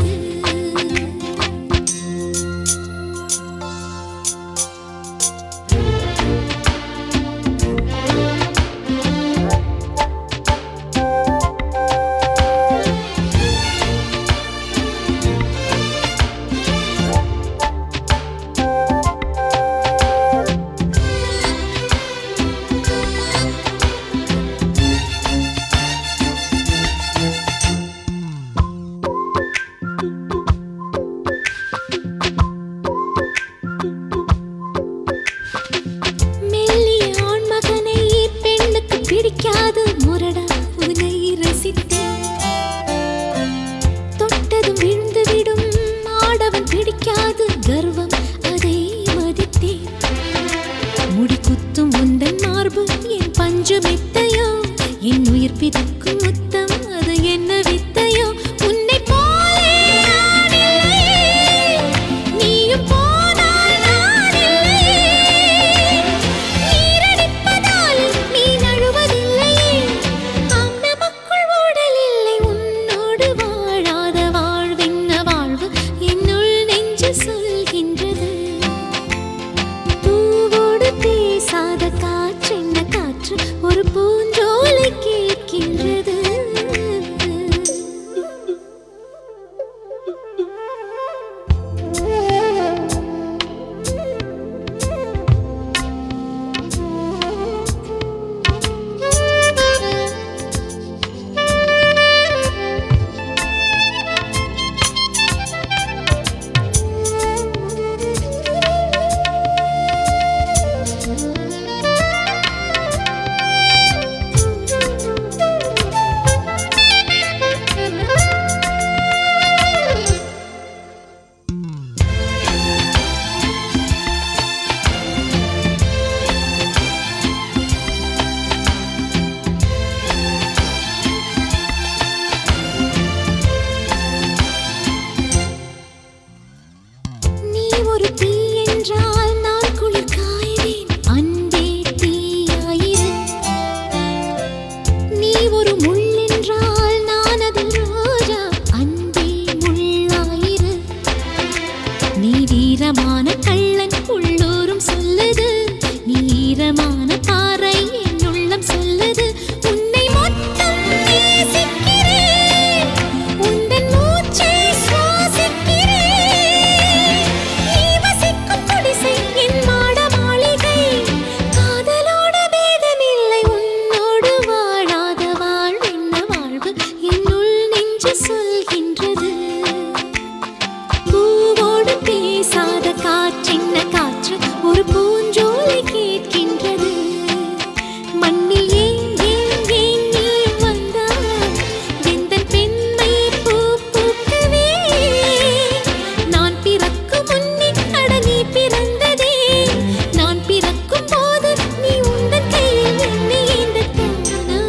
மெல்லிய ஆண்மகனை பெண்ணுக்கு பிடிக்காது முரடா உன்னை ரசித்தேன் தொட்டதும் விழுந்து விடும் ஆடவன் பிடிக்காது கர்வம் அதை மதித்தேன் முடி குத்தும் உந்தன் மார்பு என் பஞ்சு மெத்தையோ என் உயிர் பிதக்கும் முத்தம் அது என்ன வித்தையோ உன்னை போலே நான் இல்லையே. நீயும் போனால் நான் இல்லையே. நீரடிப்பதால் நீ நழுவதில்லையே ஆம் நமக்குள் ஊடல் இல்லை உன்னோடு வாழாத வாழ்வென்ன வாழ்வு என்னுள் நெஞ்சு சொல்கின்றது பூவோடு பேசாத காற்றென்ன காற்று ஒரு பூஞ்சோலை கேட்கின்றது நீ ஒரு தீ என்றால் நான் குளிர் காய்வேன் அன்பே தீயாயிரு நீ ஒரு முள் என்றால் நான் அதில் ரோஜா அன்பே முள்ளாயிரு நீ வீரமான கள்ளன் உள்ளோரும் சொல்லுது நீ ஈரமான பாறை என் உள்ளம் சொல்லுது உன்னை மொத்தம் நேசிக்கிறேன் உந்தன் மூச்சை சுவாசிக்கிறேன் நீ வசிக்கும் குடிசை என் மாட மாளிகை காதலோடு பேதமில்லை உன்னோடு வாழாத வாழ்வென்ன வாழ்வு என்னுள் நெஞ்சு சொல்கின்றது பூவோடு பேசாத காற்றின்ன காற்று ஒரு பூஞ்சோலை கேட்கின்றது மண்ணில் ஏன் ஏன் ஏன் நீ வந்தாய் எந்தன் பெண்மை பூ பூக்கவே நான் பிறக்கும் முன்னே அட நீ பிறந்ததே நான் பிறக்கும் போது நீ உந்தன் கையில் என்னை ஏந்தத்தானா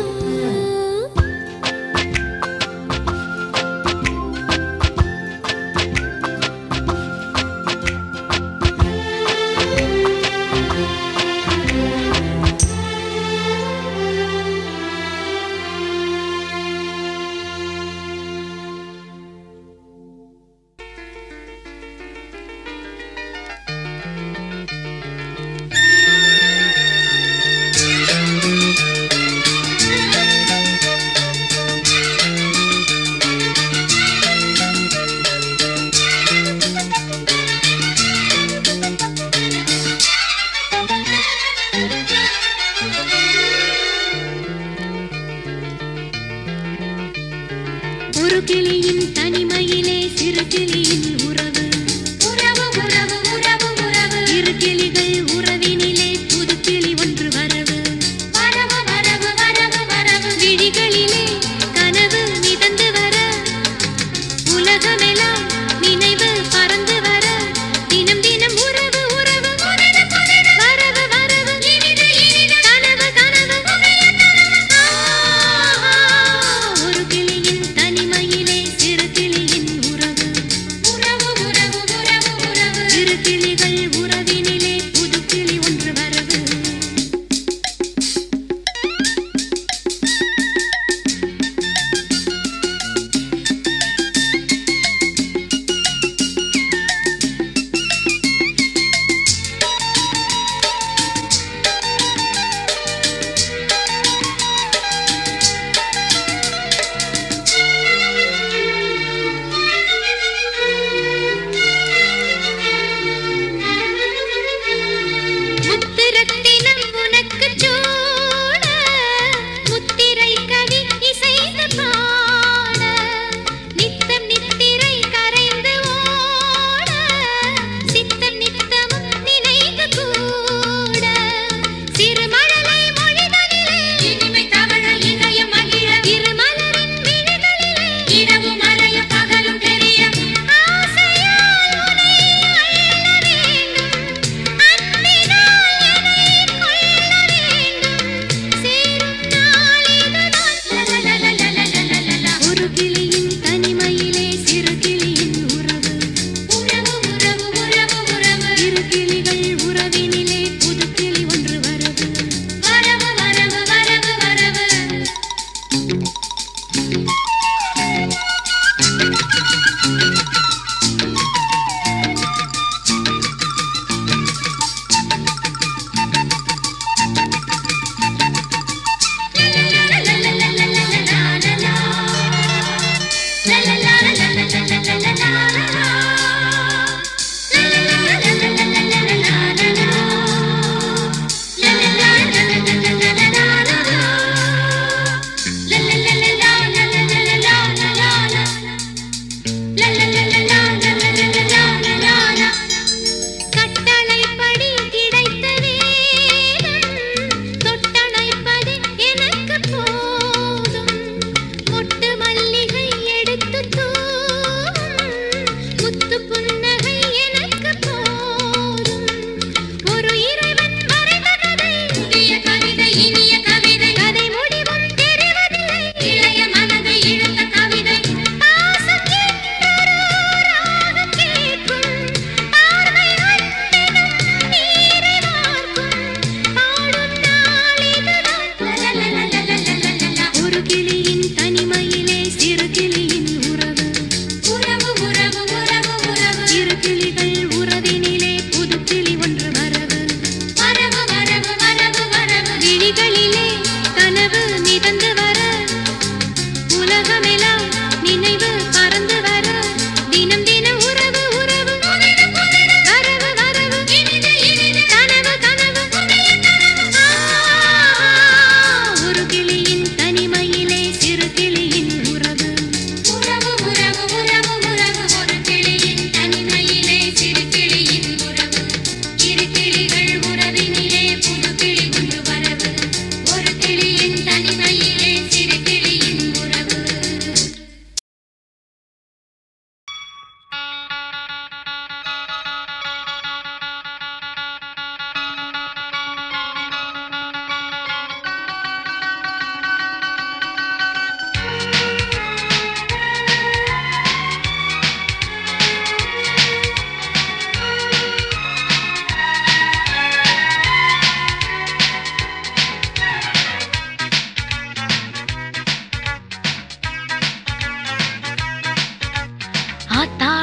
ஒரு கிளியின் தனிமையிலே சிறு கிளியின் உறவு உறவு உறவு உறவு உறவு இரு கிளிகள் உறவினிலே புது கிளி ஒன்று வரவு வரவு வரவு வரவு வரவு விழிகளிலே கனவு மிதந்து வர உலகமெல்லாம் நினைவு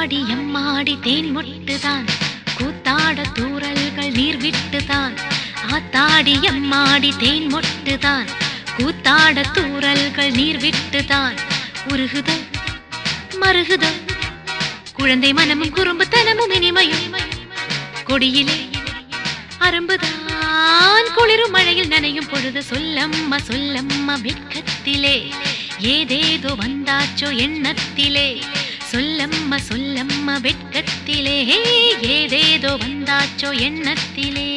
ஆத்தாடி எம்மாடி தேன் மொட்டுதான் கூத்தாட தூறல்கள் நீர் விட்டுதான் ஆத்தாடி எம்மாடி தேன் மொட்டுதான் கூத்தாட தூறல்கள் நீர் விட்டுதான் உருகுத மருகுத குழந்தை மனமும் குறும்புத்தனமும் இனிமையும் கொடியிலே அரும்புதான் குளிரும் மழையில் நனையும் பொழுது சொல்லம்மா சொல்லம்மா வெட்கத்திலே ஏதேதோ வந்தாச்சோ எண்ணத்திலே சொல்லம்மா சொல்லம்மா வெட்கத்திலே ஏதேதோ வந்தாச்சோ எண்ணத்திலே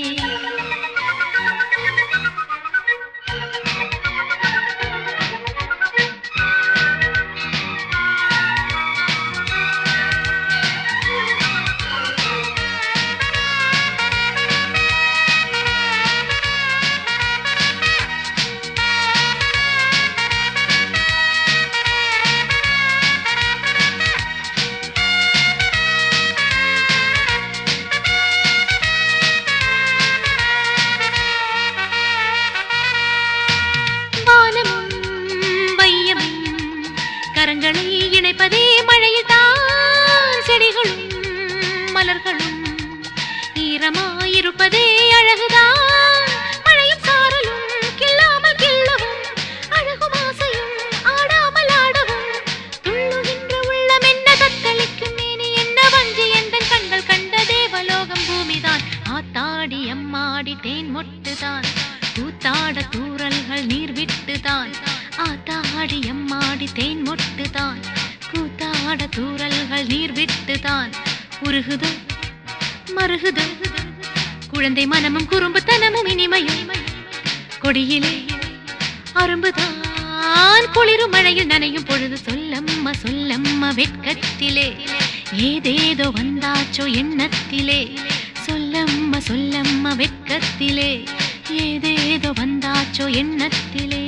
வானமும் வையமும் கரங்களை இணைப்பதே மழையில் தான் செடிகளும் மலர்களும் ஈரமாயிருப்பதே அழகுதான் மழையும் சாரலும் கில்லாமல் கிள்ளவும் அழகும் ஆசையும் ஆடாமல் ஆடவும் துள்ளுகின்ற உள்ளம் என்ன தத்தளிக்கும் மேனி என்ன வஞ்சி எந்த கண்கள் கண்ட தேவலோகம் பூமிதான் ஆத்தாடி அம்மாடி தேன் மொட்டுதான் கூத்தாட தூறல்கள் நீர் விட்டுதான் ஆத்தாடி அம்மாடி தேன் மொட்டுதான் கூத்தாட தூறல்கள் நீர் விட்டுதான் உருகுத மருகுத குழந்தை மனமும் குறும்புத்தனமும் இனிமையும் கொடியிலே அரும்புதான் குளிரும் மழையில் நனையும் பொழுது சொல்லம்மா சொல்லம்மா வெட்கத்திலே ஏதேதோ வந்தாச்சோ எண்ணத்திலே சொல்லம்மா சொல்லம்மா வெட்கத்திலே ஏதேதோ வந்தாச்சோ எண்ணத்திலே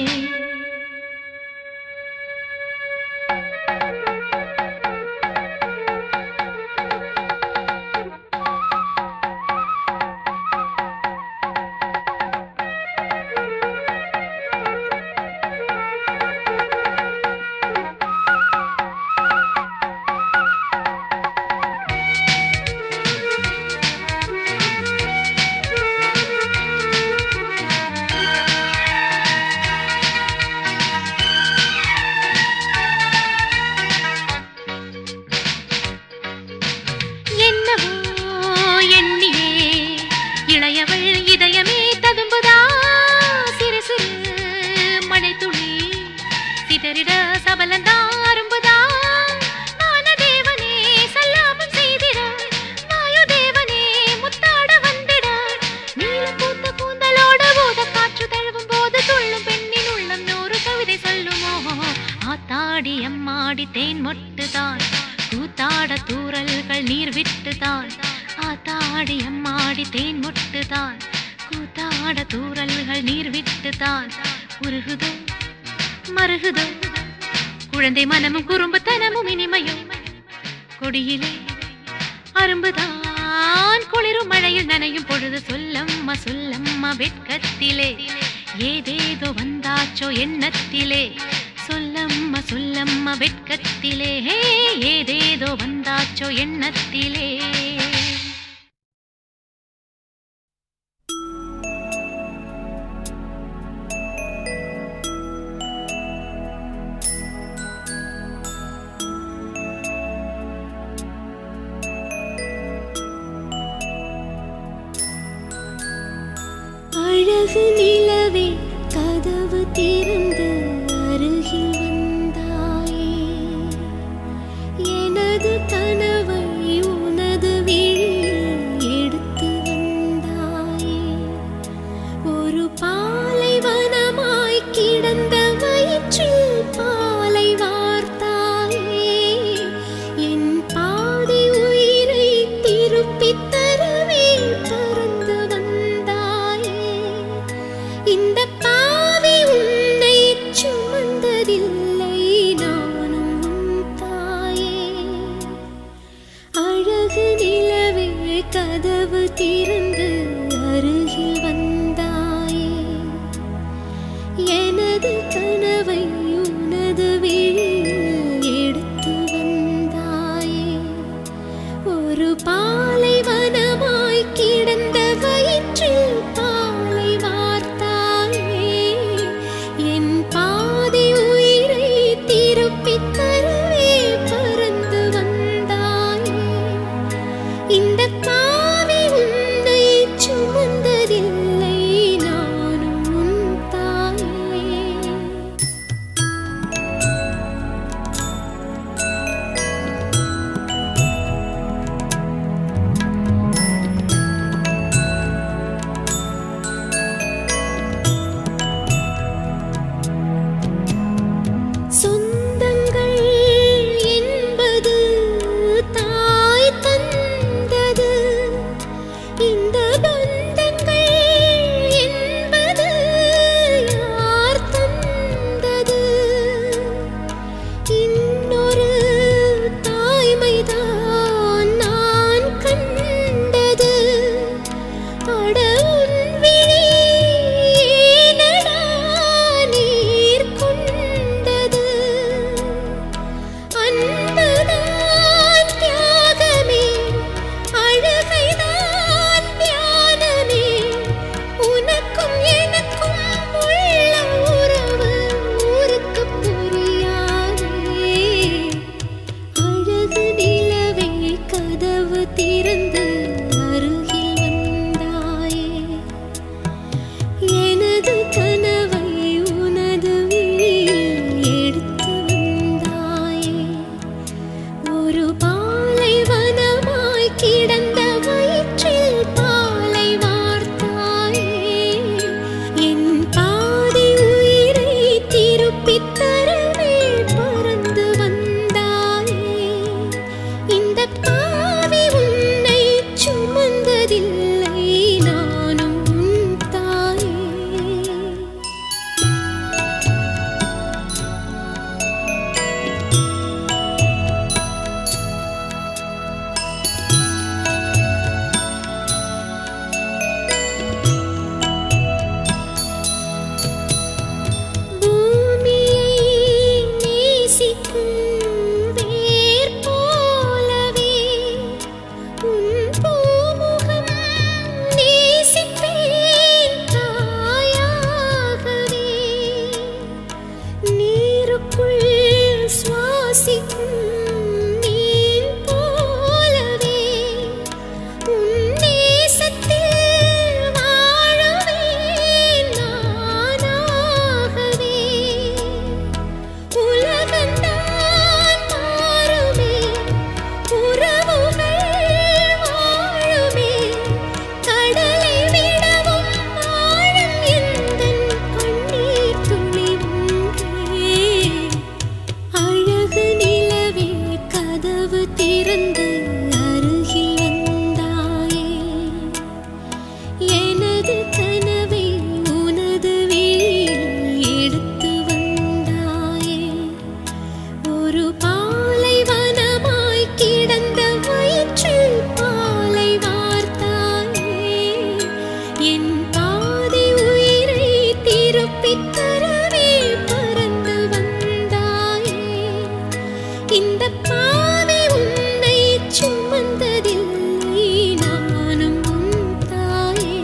என்னவோ எண்ணியே இளையவள் இதயமே ததும்புதா சிறு சிறு மழை துளி சிதறிட சபலந்தா அரும்புதா தேவனே சல்லாபம் செய்திட வாயு தேவனே முத்தாட வந்திட நீல பூத்த கூந்தலோட போத காற்று தழுவும் போது துள்ளும் பெண்ணின் உள்ளம் நூறு கவிதை சொல்லுமோ ஆத்தாடி அம்மாடி தேன் மொட்டுதான் கூத்தாட தூறல்கள் நீர் விட்டுதான் ஆத்தாடி அம்மாடி தேன் மொட்டுதான் கூத்தாட தூறல்கள் நீர் விட்டுதான் உருகுதோ மருகுதோ குழந்தை மனமும் குறும்புத்தனமும் இனிமையும் கொடியிலே அரும்புதான் குளிரும் மழையில் நனையும் பொழுது சொல்லம்மா சொல்லம்மா வெட்கத்திலே ஏதேதோ வந்தாச்சோ எண்ணத்திலே சொல்லம்மா சொல்லம்மா வெட்கத்திலே ஏதேதோ வந்தாச்சோ எண்ணத்திலே அழகு நிலவே கதவு திறந்து அருகில் வந்தாயே எனது கனவை உனது வீ இந்த பாவை உன்னை சுமந்ததில்லை நானும் உன் தாயே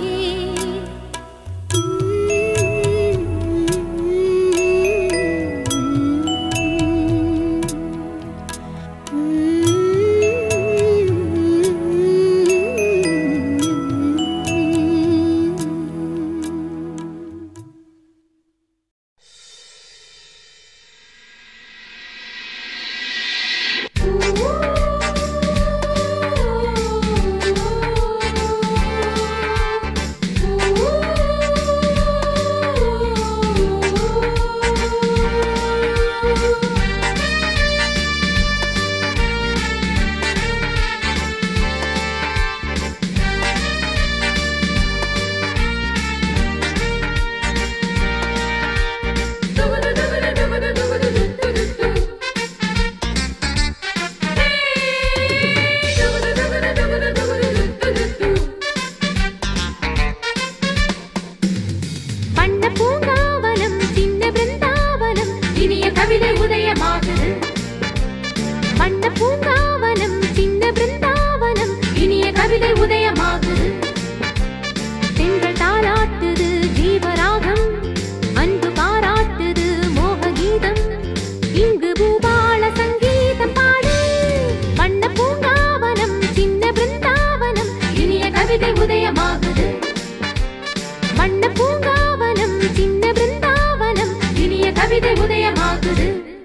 வண்ண பூங்காவனம் சின்ன பிருந்தாவனம் இனிய கவிதை உதயமாகுது வண்ண பூங்காவனம் சின்ன பிருந்தாவனம் இனிய கவிதை உதயமாகுது பெண்கள் தாளாட்டுது ஜீவராகம் அன்பு பாராட்டுது மோக கீதம் இங்கு பூபால சங்கீதம் பாடு வண்ண பூங்காவனம் சின்ன பிருந்தாவனம் இனிய கவிதை உதயமாகுது வண்ண பூங்காவனம் சின்ன பிருந்தாவனம் இனிய கவிதை உதயமாகுது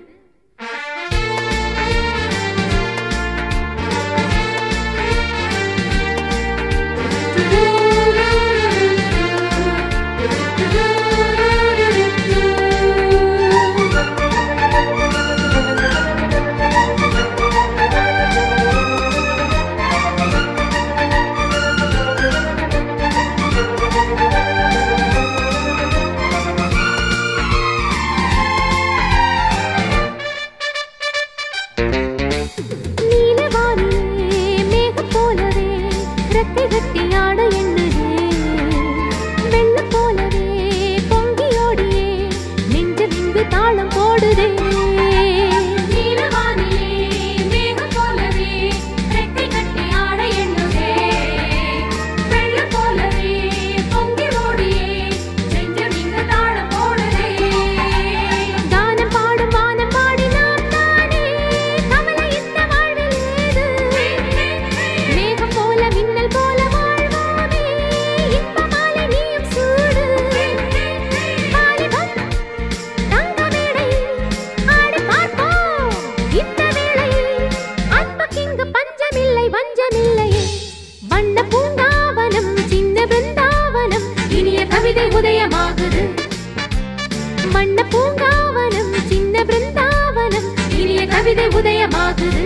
நீலவானிலே மேகம் போலவே ரெக்கை கட்டி ஆட எண்ணுதே வெள்ளம் போலவே பொங்கி ஓடியே நெஞ்சமிங்கு தாளம் போடுதே நீலவானிலே மேகம் போலவே ரெக்கை கட்டி ஆட எண்ணுதே வெள்ளம் போலவே பொங்கி ஓடியே நெஞ்சமிங்கு தாளம் போடுதே கானம் பாடும் வானம் பாடினான் தானே கவலை இந்த வாழ்வில் ஏது மேகம் போல மின்னல் போல வாழ்வானே இன்பமாலை நீயும் சூடு வாலிபம் தங்க மேடை ஆடி பார்ப்போம் இந்த வேளை அன்புக்கிங்கு பஞ்சமில்லை வஞ்சமில்லையே வண்ண பூங்காவனம் சின்ன பிருந்தாவனம் இனிய கவிதை உதயமாகுது வண்ண பூங்காவனம் சின்ன பிருந்தாவனம் இனிய கவிதை உதயமாகுது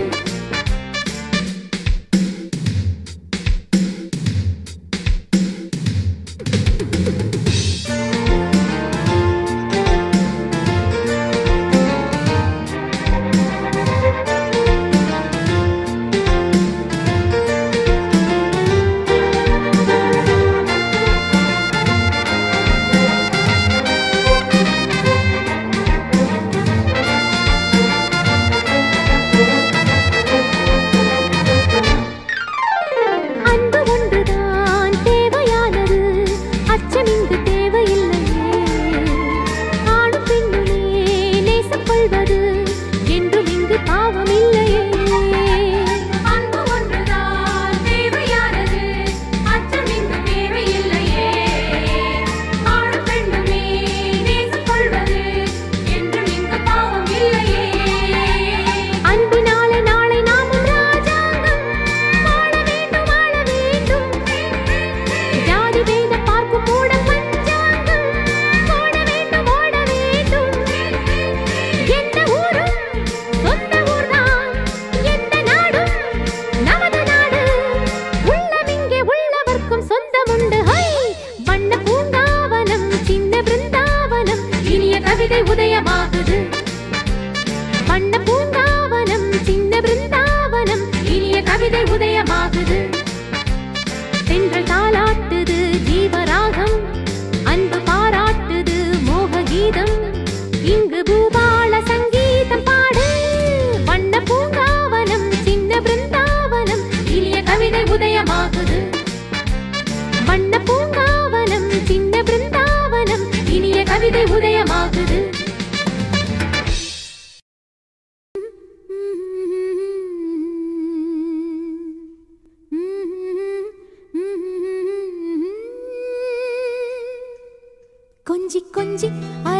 அன்பு ஒன்றுதான் தேவையானது அச்சம் இங்கு தேவையில்லையே ஆணும் பெண்ணுமே நேசம் கொள்வது என்றும் இங்கு பாவம் இல்லையே அன்பு ஒன்றுதான் தேவையானது அச்சம் இங்கு தேவையில்லையே ஆணும் பெண்ணுமே நேசம் கொள்வது என்றும் இங்கு பாவம் இல்லையே அன்பினாலே நாளை நாமும் ராஜாங்கம் வாழ வேண்டும் வாழ வேண்டும் ஜாதி பேதம் பார்க்கும் மூட பஞ்சாங்கம் ஓட வேண்டும் ஓட வேண்டும் எந்த ஊரும் சொந்த ஊர்தான் எந்த நாடும் நமது நாடு உள்ளம் இங்கே உள்ளவர்க்கும் சொந்தமுண்டு ஹை வண்ண பூங்காவனம் சின்ன பிருந்தாவனம் இனிய கவிதை உதயமாகுது வண்ண பூங்காவனம் சின்ன பிருந்தாவனம் இனிய கவிதை உதயமாகுது பெண்கள் தாளாட்டுது ஜீவராகம் அன்பு பாராட்டுது மோக கீதம் இங்கு பூபால சங்கீதம் பாடு வண்ண பூ கொஞ்சி கொஞ்சி